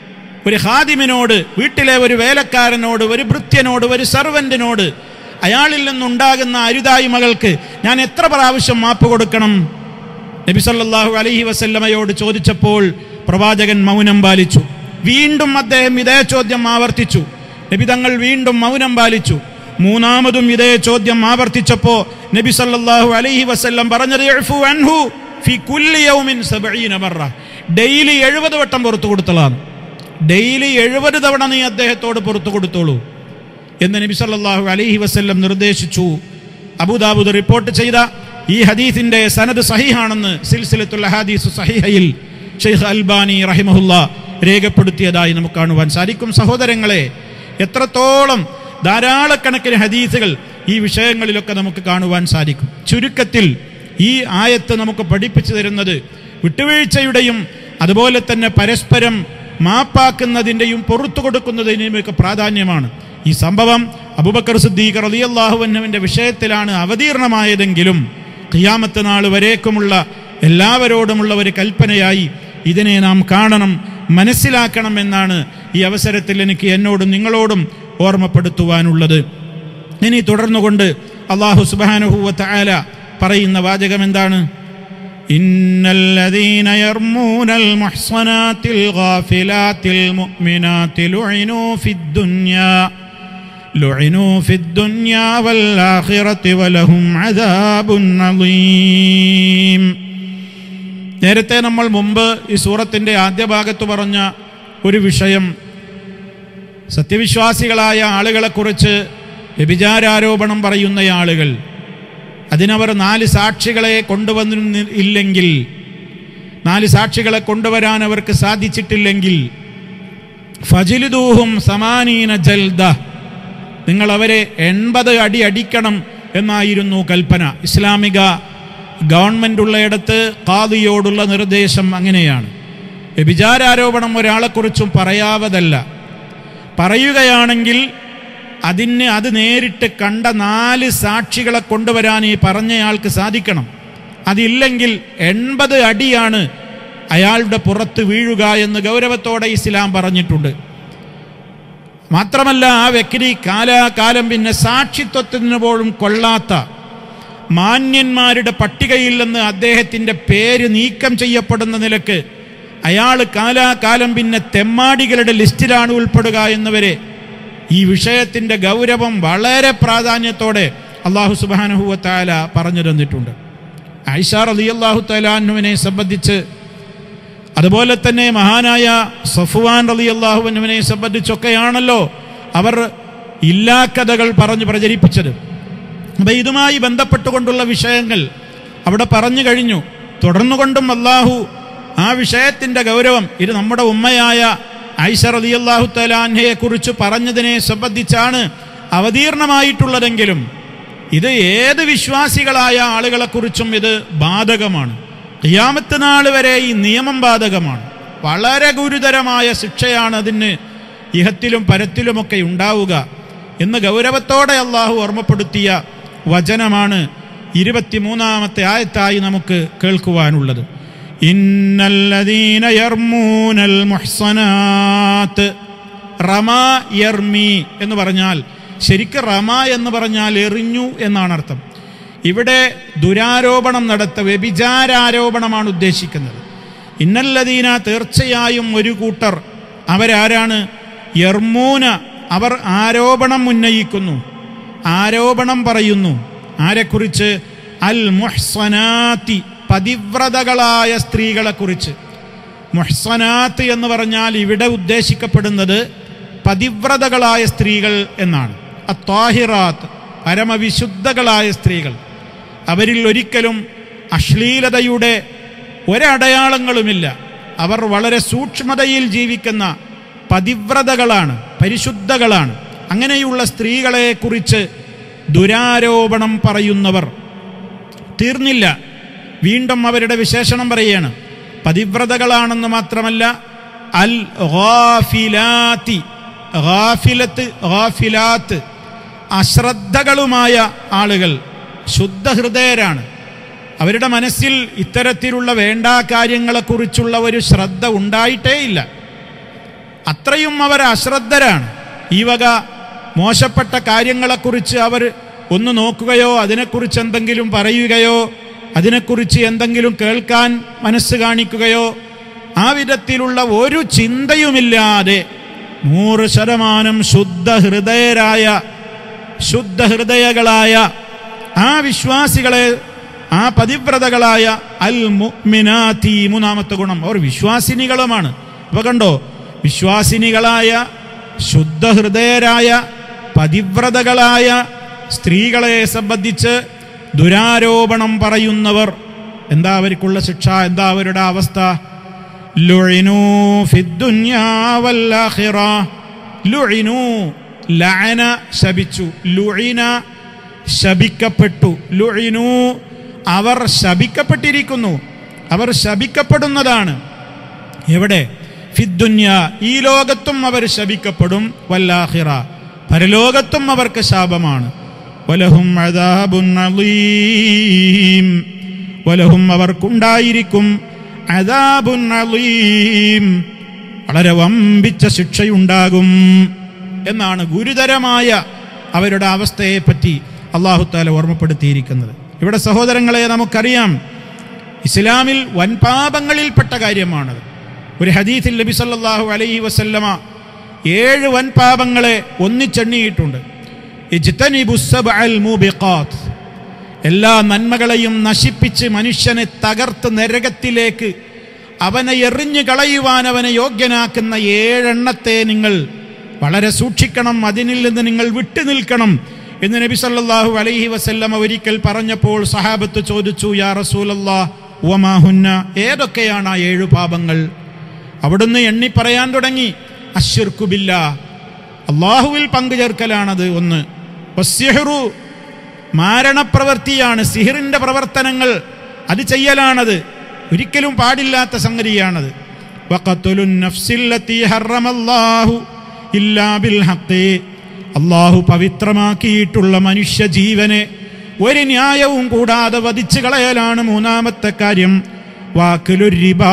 ഒരു ഖാദിമിനോട് വീട്ടിലെ ഒരു വേലക്കാരനോട് ഒരു ഭൃത്യനോട് ഒരു സർവന്റിനോട് അയാളിൽ നിന്നുണ്ടാകുന്ന അരുതായ്മകൾക്ക് ഞാൻ എത്ര പ്രാവശ്യം മാപ്പ് കൊടുക്കണം നബി സല്ലല്ലാഹു അലൈഹി വസല്ലമയോട് ചോദിച്ചപ്പോൾ പ്രവാചകൻ മൗനം പാലിച്ചു വീണ്ടും അദ്ദേഹം ഇതേ ചോദ്യം ആവർത്തിച്ചു നബി തങ്ങൾ വീണ്ടും മൗനം പാലിച്ചു മൂന്നാമതും ഇതേ ചോദ്യം ആവർത്തിച്ചപ്പോ നബി സല്ലല്ലാഹു അലൈഹി വസല്ലം പറഞ്ഞത് "ഇഅ്ഫു അൻഹു ഫി കുല്ലി യൗമിൻ സബഈന മറ ഡെയിലി എഴുപത് വട്ടം പുറത്തു കൊടുത്തതാണ് ഡെയിലി എഴുപത് തവണ നീ അദ്ദേഹത്തോട് പുറത്തു കൊടുത്തോളൂ എന്ന് നബി സല്ലല്ലാഹു അലൈഹി വസല്ലം നിർദ്ദേശിച്ചു അബൂദാബുദ് റിപ്പോർട്ട് ചെയ്ത ഈ ഹദീസിന്റെ സനദ് സഹിഹാണെന്ന് സിൽസിലത്തുൽ ഹദീസ് സഹിഹയിൽ ഷെയ്ഖ് അൽബാനി റഹിമഹുല്ല രേഖപ്പെടുത്തിയതായി നമുക്ക് കാണുവാൻ സാധിക്കും സഹോദരങ്ങളെ എത്രത്തോളം ധാരാളക്കണക്കിന് ഹദീസുകൾ ഈ വിഷയങ്ങളിലൊക്കെ നമുക്ക് കാണുവാൻ സാധിക്കും ചുരുക്കത്തിൽ ഈ ആയത്ത് നമുക്ക് പഠിപ്പിച്ചു തരുന്നത് വിട്ടുവീഴ്ചയുടെയും അതുപോലെ തന്നെ പരസ്പരം മാപ്പാക്കുന്നതിൻ്റെയും പുറത്തു കൊടുക്കുന്നതിൻ്റെയുമൊക്കെ പ്രാധാന്യമാണ് ഈ സംഭവം അബുബക്കർ സിദ്ദീഖ് റളിയല്ലാഹുവിൻ്റെ വിഷയത്തിലാണ് അവതീർണമായതെങ്കിലും ഖിയാമത്ത് നാൾ വരേക്കുമുള്ള എല്ലാവരോടുമുള്ള ഒരു കൽപ്പനയായി ഇതിനെ നാം കാണണം മനസ്സിലാക്കണം എന്നാണ് ഈ അവസരത്തിൽ എനിക്ക് എന്നോടും നിങ്ങളോടും ഓർമ്മപ്പെടുത്തുവാനുള്ളത് ഇനി തുടർന്നുകൊണ്ട് അള്ളാഹു സുബാനുഹൂവത്ത് ആല പറയുന്ന വാചകം എന്താണ് إن الذين يرمون المحصنات الغافلات المؤمنات لعنوا في الدنيا لعنوا في الدنيا والآخرة ولهم عذاب عظيم നേരത്തെ നമ്മൾ മുമ്പ് ഈ സൂറത്തിൻ്റെ ആദ്യ ഭാഗത്ത് പറഞ്ഞ ഒരു വിഷയം സത്യവിശ്വാസികളായ ആളുകളെക്കുറിച്ച് വ്യഭിചാരാരോപണം പറയുന്ന ആളുകൾ അതിനവർ നാല് സാക്ഷികളെ കൊണ്ടുവന്നി ഇല്ലെങ്കിൽ നാല് സാക്ഷികളെ കൊണ്ടുവരാൻ അവർക്ക് സാധിച്ചിട്ടില്ലെങ്കിൽ ഫജിലുദൂഹും സമാനീന ജൽദ നിങ്ങൾ അവരെ എൺപത് അടി അടിക്കണം എന്നായിരുന്നു കൽപ്പന ഇസ്ലാമിക ഗവൺമെൻറ് ഉള്ളയിടത്ത് കാദിയോടുള്ള നിർദ്ദേശം അങ്ങനെയാണ് വ്യഭിചാരാരോപണം ഒരാളെക്കുറിച്ചും പറയാവതല്ല പറയുകയാണെങ്കിൽ അതിന് അത് നേരിട്ട് കണ്ട നാല് സാക്ഷികളെ കൊണ്ടുവരാൻ ഈ പറഞ്ഞയാൾക്ക് സാധിക്കണം അതില്ലെങ്കിൽ എൺപത് അടിയാണ് അയാളുടെ പുറത്ത് വീഴുക എന്ന് ഗൗരവത്തോടെ ഇസ്ലാം പറഞ്ഞിട്ടുണ്ട് മാത്രമല്ല ആ വ്യക്തി കാലാകാലം പിന്നെ സാക്ഷിത്വത്തിന് പോലും കൊള്ളാത്ത മാന്യന്മാരുടെ പട്ടികയിൽ നിന്ന് അദ്ദേഹത്തിൻ്റെ പേര് നീക്കം ചെയ്യപ്പെടുന്ന നിലക്ക് അയാൾ കാലാകാലം പിന്നെ തെമ്മാടികളുടെ ലിസ്റ്റിലാണ് ഉൾപ്പെടുക എന്നവരെ ഈ വിഷയത്തിൻ്റെ ഗൗരവം വളരെ പ്രാധാന്യത്തോടെ അള്ളാഹു സുബാനഹുവത്താല പറഞ്ഞു തന്നിട്ടുണ്ട് ഐഷാർ അലി അള്ളാഹു തലാനുവിനെ സംബന്ധിച്ച് അതുപോലെ തന്നെ മഹാനായ സഫുവാൻ അലി അള്ളാഹുവിനെ സംബന്ധിച്ചൊക്കെയാണല്ലോ അവർ ഇല്ലാക്കഥകൾ പറഞ്ഞ് പ്രചരിപ്പിച്ചത് അപ്പം ഇതുമായി ബന്ധപ്പെട്ടുകൊണ്ടുള്ള വിഷയങ്ങൾ അവിടെ പറഞ്ഞു കഴിഞ്ഞു തുടർന്നുകൊണ്ടും അള്ളാഹു ആ വിഷയത്തിൻ്റെ ഗൗരവം ഇത് നമ്മുടെ ഉമ്മയായ ഐഷർ അലി അള്ളാഹു തലാൻഹയെ കുറിച്ച് പറഞ്ഞതിനെ സംബന്ധിച്ചാണ് അവതീർണമായിട്ടുള്ളതെങ്കിലും ഇത് ഏത് വിശ്വാസികളായ ആളുകളെക്കുറിച്ചും ഇത് ബാധകമാണ് ഖിയാമത്ത് നാൾ വരെ ഈ നിയമം ബാധകമാണ് വളരെ ഗുരുതരമായ ശിക്ഷയാണ് അതിന് ഇഹത്തിലും പരത്തിലുമൊക്കെ ഉണ്ടാവുക എന്ന് ഗൗരവത്തോടെ അള്ളാഹു ഓർമ്മപ്പെടുത്തിയ വചനമാണ് ഇരുപത്തിമൂന്നാമത്തെ ആയത്തായി നമുക്ക് കേൾക്കുവാനുള്ളത് ഇന്നല്ലദീന യർമൂനൽ മുഹ്സനാത്ത് റമ യർമി എന്ന് പറഞ്ഞാൽ ശരിക്ക് റമ എന്ന് പറഞ്ഞാൽ എറിഞ്ഞു എന്നാണ് അർത്ഥം ഇവിടെ ദുരാരോപണം നടത്ത വ്യഭിചാരാരോപണമാണ് ഉദ്ദേശിക്കുന്നത് ഇന്നല്ലദീന തീർച്ചയായും ഒരു കൂട്ടർ അവരാരാണ് യർമൂന അവർ ആരോപണം ഉന്നയിക്കുന്നു ആരോപണം പറയുന്നു ആരെക്കുറിച്ച് അൽ മുഹ്സനാത്തി പതിവ്രതകളായ സ്ത്രീകളെക്കുറിച്ച് മുഹ്സനാത്ത് എന്ന് പറഞ്ഞാൽ ഇവിടെ ഉദ്ദേശിക്കപ്പെടുന്നത് പതിവ്രതകളായ സ്ത്രീകൾ എന്നാണ് അത്താഹിറാത്ത് പരമവിശുദ്ധകളായ സ്ത്രീകൾ അവരിൽ ഒരിക്കലും അശ്ലീലതയുടെ ഒരടയാളങ്ങളുമില്ല അവർ വളരെ സൂക്ഷ്മതയിൽ ജീവിക്കുന്ന പതിവ്രതകളാണ് പരിശുദ്ധകളാണ് അങ്ങനെയുള്ള സ്ത്രീകളെ കുറിച്ച് ദുരാരോപണം പറയുന്നവർ തീർന്നില്ല വീണ്ടും അവരുടെ വിശേഷണം പറയുകയാണ് പതിവ്രതകളാണെന്ന് മാത്രമല്ല അൽ ഗാഫിലാത്തി ഗാഫിലത്ത് ഗാഫിലാത്ത് അശ്രദ്ധകളുമായ ആളുകൾ ശുദ്ധഹൃദയരാണ് അവരുടെ മനസ്സിൽ ഇത്തരത്തിലുള്ള വേണ്ടാ കാര്യങ്ങളെക്കുറിച്ചുള്ള ഒരു ശ്രദ്ധ ഉണ്ടായിട്ടേയില്ല അത്രയും അവർ അശ്രദ്ധരാണ് ഈ വക മോശപ്പെട്ട കാര്യങ്ങളെക്കുറിച്ച് അവർ ഒന്ന് നോക്കുകയോ അതിനെക്കുറിച്ച് എന്തെങ്കിലും പറയുകയോ അതിനെക്കുറിച്ച് എന്തെങ്കിലും കേൾക്കാൻ മനസ്സ് കാണിക്കുകയോ ആ വിധത്തിലുള്ള ഒരു ചിന്തയുമില്ലാതെ നൂറ് ശതമാനം ശുദ്ധ ഹൃദയരായ ശുദ്ധ ഹൃദയകളായ ആ വിശ്വാസികളെ ആ പതിവ്രതകളായ അൽ മുഅ്മിനാത്തി മൂന്നാമത്തെ ഗുണം അവർ വിശ്വാസിനികളുമാണ് അപ്പൊ കണ്ടോ വിശ്വാസിനികളായ ശുദ്ധ ഹൃദയരായ പതിവ്രതകളായ സ്ത്രീകളെ സംബന്ധിച്ച് ദുരാരോപണം പറയുന്നവർ എന്താ അവർക്കുള്ള ശിക്ഷ എന്താ അവരുടെ അവസ്ഥ ലുഇനു ഫിദ്ദുന്യാ വല്ലാഖിറ ലുഇനു ലഅന ശപിച്ചു ലുഇന ശപിക്കപ്പെട്ടു ലുഇനു അവർ ശപിക്കപ്പെട്ടിരിക്കുന്നു അവർ ശപിക്കപ്പെടുന്നതാണ് എവിടെ ഫിദ്ദുന്യ ഈ ലോകത്തും അവർ ശപിക്കപ്പെടും വല്ലാഹിറ പരലോകത്തും അവർക്ക് ശാപമാണ് വലഹും അദാബുൻ അളീം വലഹും അവർക്കുണ്ടായിരിക്കും അദാബുൻ അളീം വളരെ വമ്പിച്ച ശിക്ഷയുണ്ടാകും എന്നാണ് ഗുരുതരമായ അവരുടെ അവസ്ഥയെപ്പറ്റി അള്ളാഹുത്താല ഓർമ്മപ്പെടുത്തിയിരിക്കുന്നത് ഇവിടെ സഹോദരങ്ങളെ നമുക്കറിയാം ഇസ്ലാമിൽ വൻപാപങ്ങളിൽപ്പെട്ട കാര്യമാണത് ഒരു ഹദീസിൽ നബി സല്ലല്ലാഹു അലൈഹി വസല്ലമ ഏഴ് വൻപാപങ്ങളെ ഒന്നിച്ചെണ്ണിയിട്ടുണ്ട് ഇജ്തനിബു സബ്അൽ മൂബിഖാത്ത് എല്ലാ നന്മകളെയും നശിപ്പിച്ച് മനുഷ്യനെ തകർത്ത് നരകത്തിലേക്ക് അവനെ എറിഞ്ഞു കളയുവാൻ അവനെ യോഗ്യനാക്കുന്ന ഏഴെണ്ണത്തെ നിങ്ങൾ വളരെ സൂക്ഷിക്കണം അതിനിൽ നിന്ന് നിങ്ങൾ വിട്ടു നിൽക്കണം എന്ന് നബി സല്ലല്ലാഹു അലൈഹി വസല്ലമ ഒരിക്കൽ പറഞ്ഞപ്പോൾ സഹാബത്ത് ചോദിച്ചു യാ റസൂലല്ലാ വമാഹുന്ന ഏതൊക്കെയാണ് ആ ഏഴു പാപങ്ങൾ അവിടുന്ന് എണ്ണി പറയാൻ തുടങ്ങി അശ്ശിർക്കുബില്ല അള്ളാഹുവിൽ പങ്കുചേർക്കലാണത് ഒന്ന് വസ്യഹ്റു മാരണപ്രവൃത്തിയാണ് സിഹിറിന്റെ പ്രവർത്തനങ്ങൾ അത് ചെയ്യലാണത് ഒരിക്കലും പാടില്ലാത്ത സംഗതിയാണത് വഖത്തുലുൻ നഫ്സില്ലത്തി ഹറമല്ലാഹു ഇല്ലാ ബിൽ ഹഖ് അള്ളാഹു പവിത്രമാക്കിയിട്ടുള്ള മനുഷ്യ ജീവനെ ഒരു ന്യായവും കൂടാതെ വധിച്ചു കളയലാണ് മൂന്നാമത്തെ കാര്യം വാക്കിലു റിബാ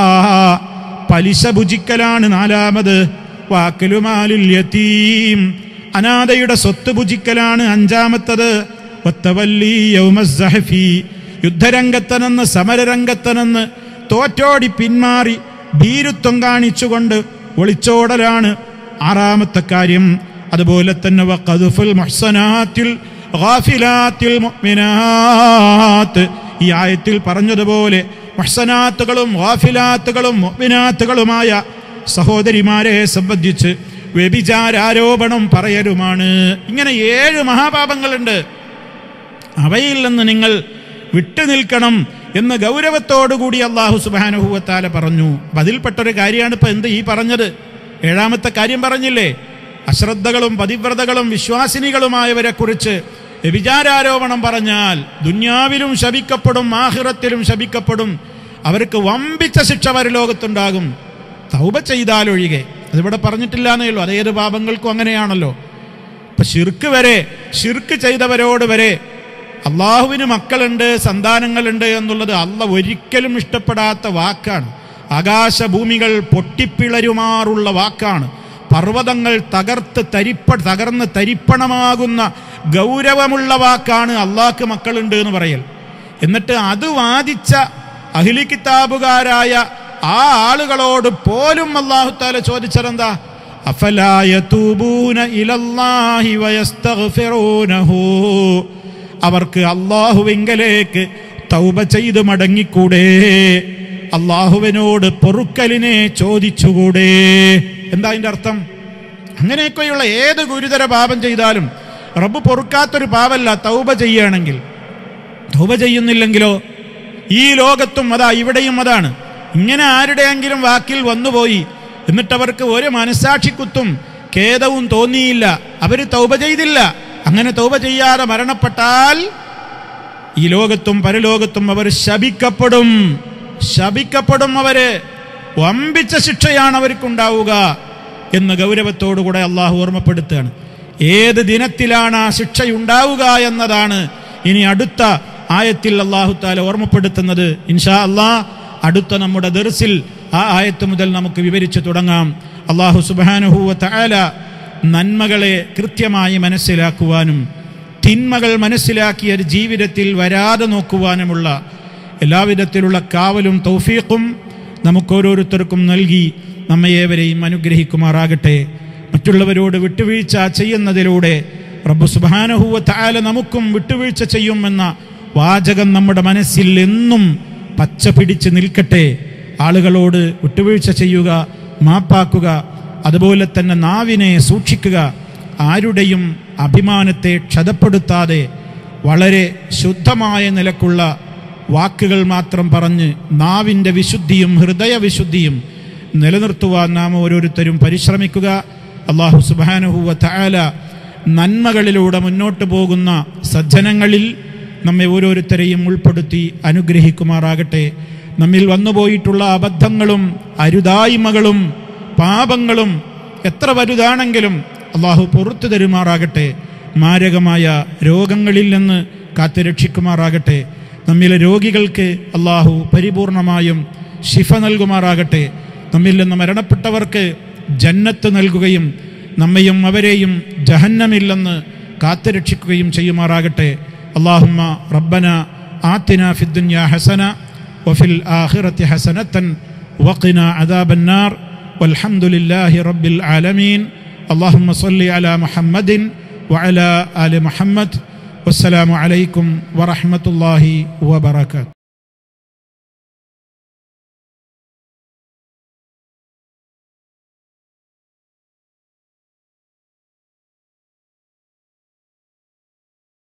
പലിശ ഭുജിക്കലാണ് നാലാമത് വാക്കിലുമാലുൽ യതീം അനാഥയുടെ സ്വത്ത് ഭുജിക്കലാണ് അഞ്ചാമത്തത് ഒത്തവല്ലി യൗമസ്സഹഫി യുദ്ധരംഗത്തനെന്ന് സമരരംഗത്തനെന്ന് തോറ്റോടി പിന്മാറി ഭീരുത്വം കാണിച്ചുകൊണ്ട് ഒളിച്ചോടലാണ് ആറാമത്തെ കാര്യം അതുപോലെ തന്നെ വഖദ്ഫുൽ മുഹ്സനാത്തിൽ ഗാഫിലാത്തിൽ മുഅ്മിനാത്ത് ഈ ആയത്തിൽ പറഞ്ഞതുപോലെ മുഹ്സനാത്തുകളും ഗാഫിലാത്തുകളും മുഅ്മിനാത്തുകളുമായ സഹോദരിമാരെ സംബന്ധിച്ച് വ്യഭിചാരാരോപണം പറയലുമാണ് ഇങ്ങനെ ഏഴ് മഹാപാപങ്ങളുണ്ട് അവയിൽ നിന്ന് നിങ്ങൾ വിട്ടുനിൽക്കണം എന്ന് ഗൗരവത്തോടുകൂടി അള്ളാഹു സുബാനുഭൂവത്താല പറഞ്ഞു അപ്പൊ അതിൽപ്പെട്ടൊരു കാര്യമാണ് ഇപ്പൊ എന്ത് ഈ പറഞ്ഞത് ഏഴാമത്തെ കാര്യം പറഞ്ഞില്ലേ അശ്രദ്ധകളും പതിവ്രതകളും വിശ്വാസിനികളുമായവരെ കുറിച്ച് വ്യഭിചാരാരോപണം പറഞ്ഞാൽ ദുന്യാവിലും ശപിക്കപ്പെടും ആഹിറത്തിലും ശപിക്കപ്പെടും അവർക്ക് വമ്പിച്ച ശിക്ഷ പരലോകത്തുണ്ടാകും തൗബ ചെയ്താലൊഴികെ അതിവിടെ പറഞ്ഞിട്ടില്ല എന്നേ ഉള്ളൂ അതേത് പാപങ്ങൾക്കും അങ്ങനെയാണല്ലോ ഇപ്പൊ ഷിർക്ക് വരെ ഷിർക്ക് ചെയ്തവരോട് വരെ അള്ളാഹുവിന് മക്കളുണ്ട് സന്താനങ്ങളുണ്ട് എന്നുള്ളത് അല്ല ഒരിക്കലും ഇഷ്ടപ്പെടാത്ത വാക്കാണ് ആകാശഭൂമികൾ പൊട്ടിപ്പിളരുമാറുള്ള വാക്കാണ് പർവ്വതങ്ങൾ തകർത്ത് തരിപ്പ തകർന്ന് തരിപ്പണമാകുന്ന ഗൗരവമുള്ള വാക്കാണ് അള്ളാഹ്ക്ക് മക്കളുണ്ട് എന്ന് പറയൽ എന്നിട്ട് അത് വാദിച്ച അഹിലി കിതാബുകാരായ ആ ആളുകളോട് പോലും അള്ളാഹുത്താല ചോദിച്ചതെന്താ അഫലായൂബൂന ഇലല്ലാഹി വയസ്തഗ്ഫിറൂനഹു അവർക്ക് അള്ളാഹുവിങ്കലേക്ക് തൗബ ചെയ്ത് മടങ്ങിക്കൂടെ അള്ളാഹുവിനോട് പൊറുക്കലിനെ ചോദിച്ചുകൂടെ എന്താ അതിന്റെ അർത്ഥം അങ്ങനെയൊക്കെയുള്ള ഏത് ഗുരുതര പാപം ചെയ്താലും റബ്ബ് പൊറുക്കാത്തൊരു പാപല്ല തൗബ ചെയ്യുകയാണെങ്കിൽ തൗബ ചെയ്യുന്നില്ലെങ്കിലോ ഈ ലോകത്തും അതാ ഇവിടെയും അതാണ് ഇങ്ങനെ ആരുടെയെങ്കിലും വാക്കിൽ വന്നുപോയി എന്നിട്ടവർക്ക് ഒരു മനസാക്ഷിക്കുത്തും ഖേദവും തോന്നിയില്ല അവര് തൗബ ചെയ്തില്ല അങ്ങനെ തൗബ ചെയ്യാതെ മരണപ്പെട്ടാൽ ഈ ലോകത്തും പരലോകത്തും അവർ ശപിക്കപ്പെടും ശപിക്കപ്പെടും അവര് വമ്പിച്ച ശിക്ഷയാണ് അവർക്കുണ്ടാവുക എന്ന് ഗൗരവത്തോടുകൂടെ അള്ളാഹു ഓർമ്മപ്പെടുത്തുകയാണ് ഏത് ദിനത്തിലാണ് ആ ശിക്ഷയുണ്ടാവുക എന്നതാണ് ഇനി അടുത്ത ആയത്തിൽ അള്ളാഹു താല ഓർമ്മപ്പെടുത്തുന്നത് ഇൻഷാ അള്ളാഹ് അടുത്ത നമ്മുടെ ദർസിൽ ആ ആയത്ത് മുതൽ നമുക്ക് വിവരിച്ചു തുടങ്ങാം അള്ളാഹു സുബാനുഹൂവ തആല നന്മകളെ കൃത്യമായി മനസ്സിലാക്കുവാനും തിന്മകൾ മനസ്സിലാക്കി ഒരു ജീവിതത്തിൽ വരാതെ നോക്കുവാനുമുള്ള എല്ലാവിധത്തിലുള്ള കാവലും തൗഫീഖും നമുക്കോരോരുത്തർക്കും നൽകി നമ്മയേവരെയും അനുഗ്രഹിക്കുമാറാകട്ടെ മറ്റുള്ളവരോട് വിട്ടുവീഴ്ച ചെയ്യുന്നതിലൂടെ റബ്ബു സുബാനഹുവ താല നമുക്കും വിട്ടുവീഴ്ച ചെയ്യുമെന്ന വാചകം നമ്മുടെ മനസ്സിൽ എന്നും പച്ച പിടിച്ച് നിൽക്കട്ടെ ആളുകളോട് വിട്ടുവീഴ്ച ചെയ്യുക മാപ്പാക്കുക അതുപോലെ തന്നെ നാവിനെ സൂക്ഷിക്കുക ആരുടെയും അഭിമാനത്തെ ക്ഷതപ്പെടുത്താതെ വളരെ ശുദ്ധമായ നിലക്കുള്ള വാക്കുകൾ മാത്രം പറഞ്ഞ് നാവിൻ്റെ വിശുദ്ധിയും ഹൃദയവിശുദ്ധിയും നിലനിർത്തുവാൻ നാം ഓരോരുത്തരും പരിശ്രമിക്കുക അള്ളാഹു സുബാനുഹുവ തആല നന്മകളിലൂടെ മുന്നോട്ട് പോകുന്ന സജ്ജനങ്ങളിൽ നമ്മെ ഓരോരുത്തരെയും ഉൾപ്പെടുത്തി അനുഗ്രഹിക്കുമാറാകട്ടെ നമ്മിൽ വന്നുപോയിട്ടുള്ള അബദ്ധങ്ങളും അരുതായ്മകളും പാപങ്ങളും എത്ര വലുതാണെങ്കിലും അള്ളാഹു പുറത്തു തരുമാറാകട്ടെ മാരകമായ രോഗങ്ങളിൽ നിന്ന് കാത്തുരക്ഷിക്കുമാറാകട്ടെ നമ്മിലെ രോഗികൾക്ക് അള്ളാഹു പരിപൂർണമായും ശിഫ നൽകുമാറാകട്ടെ നമ്മിൽ നിന്ന് മരണപ്പെട്ടവർക്ക് ജന്നത്ത് നൽകുകയും നമ്മയും അവരെയും ജഹന്നമില്ലെന്ന് കാത്തുരക്ഷിക്കുകയും ചെയ്യുമാറാകട്ടെ അള്ളാഹുമ്മ റബ്ബന ആത്തിന ഫിദ്ദുന്യ ഹസന وفي الآخرة حسنة وقنا عذاب النار والحمد لله رب العالمين اللهم صل على محمد وعلى آل محمد والسلام عليكم ورحمة الله وبركاته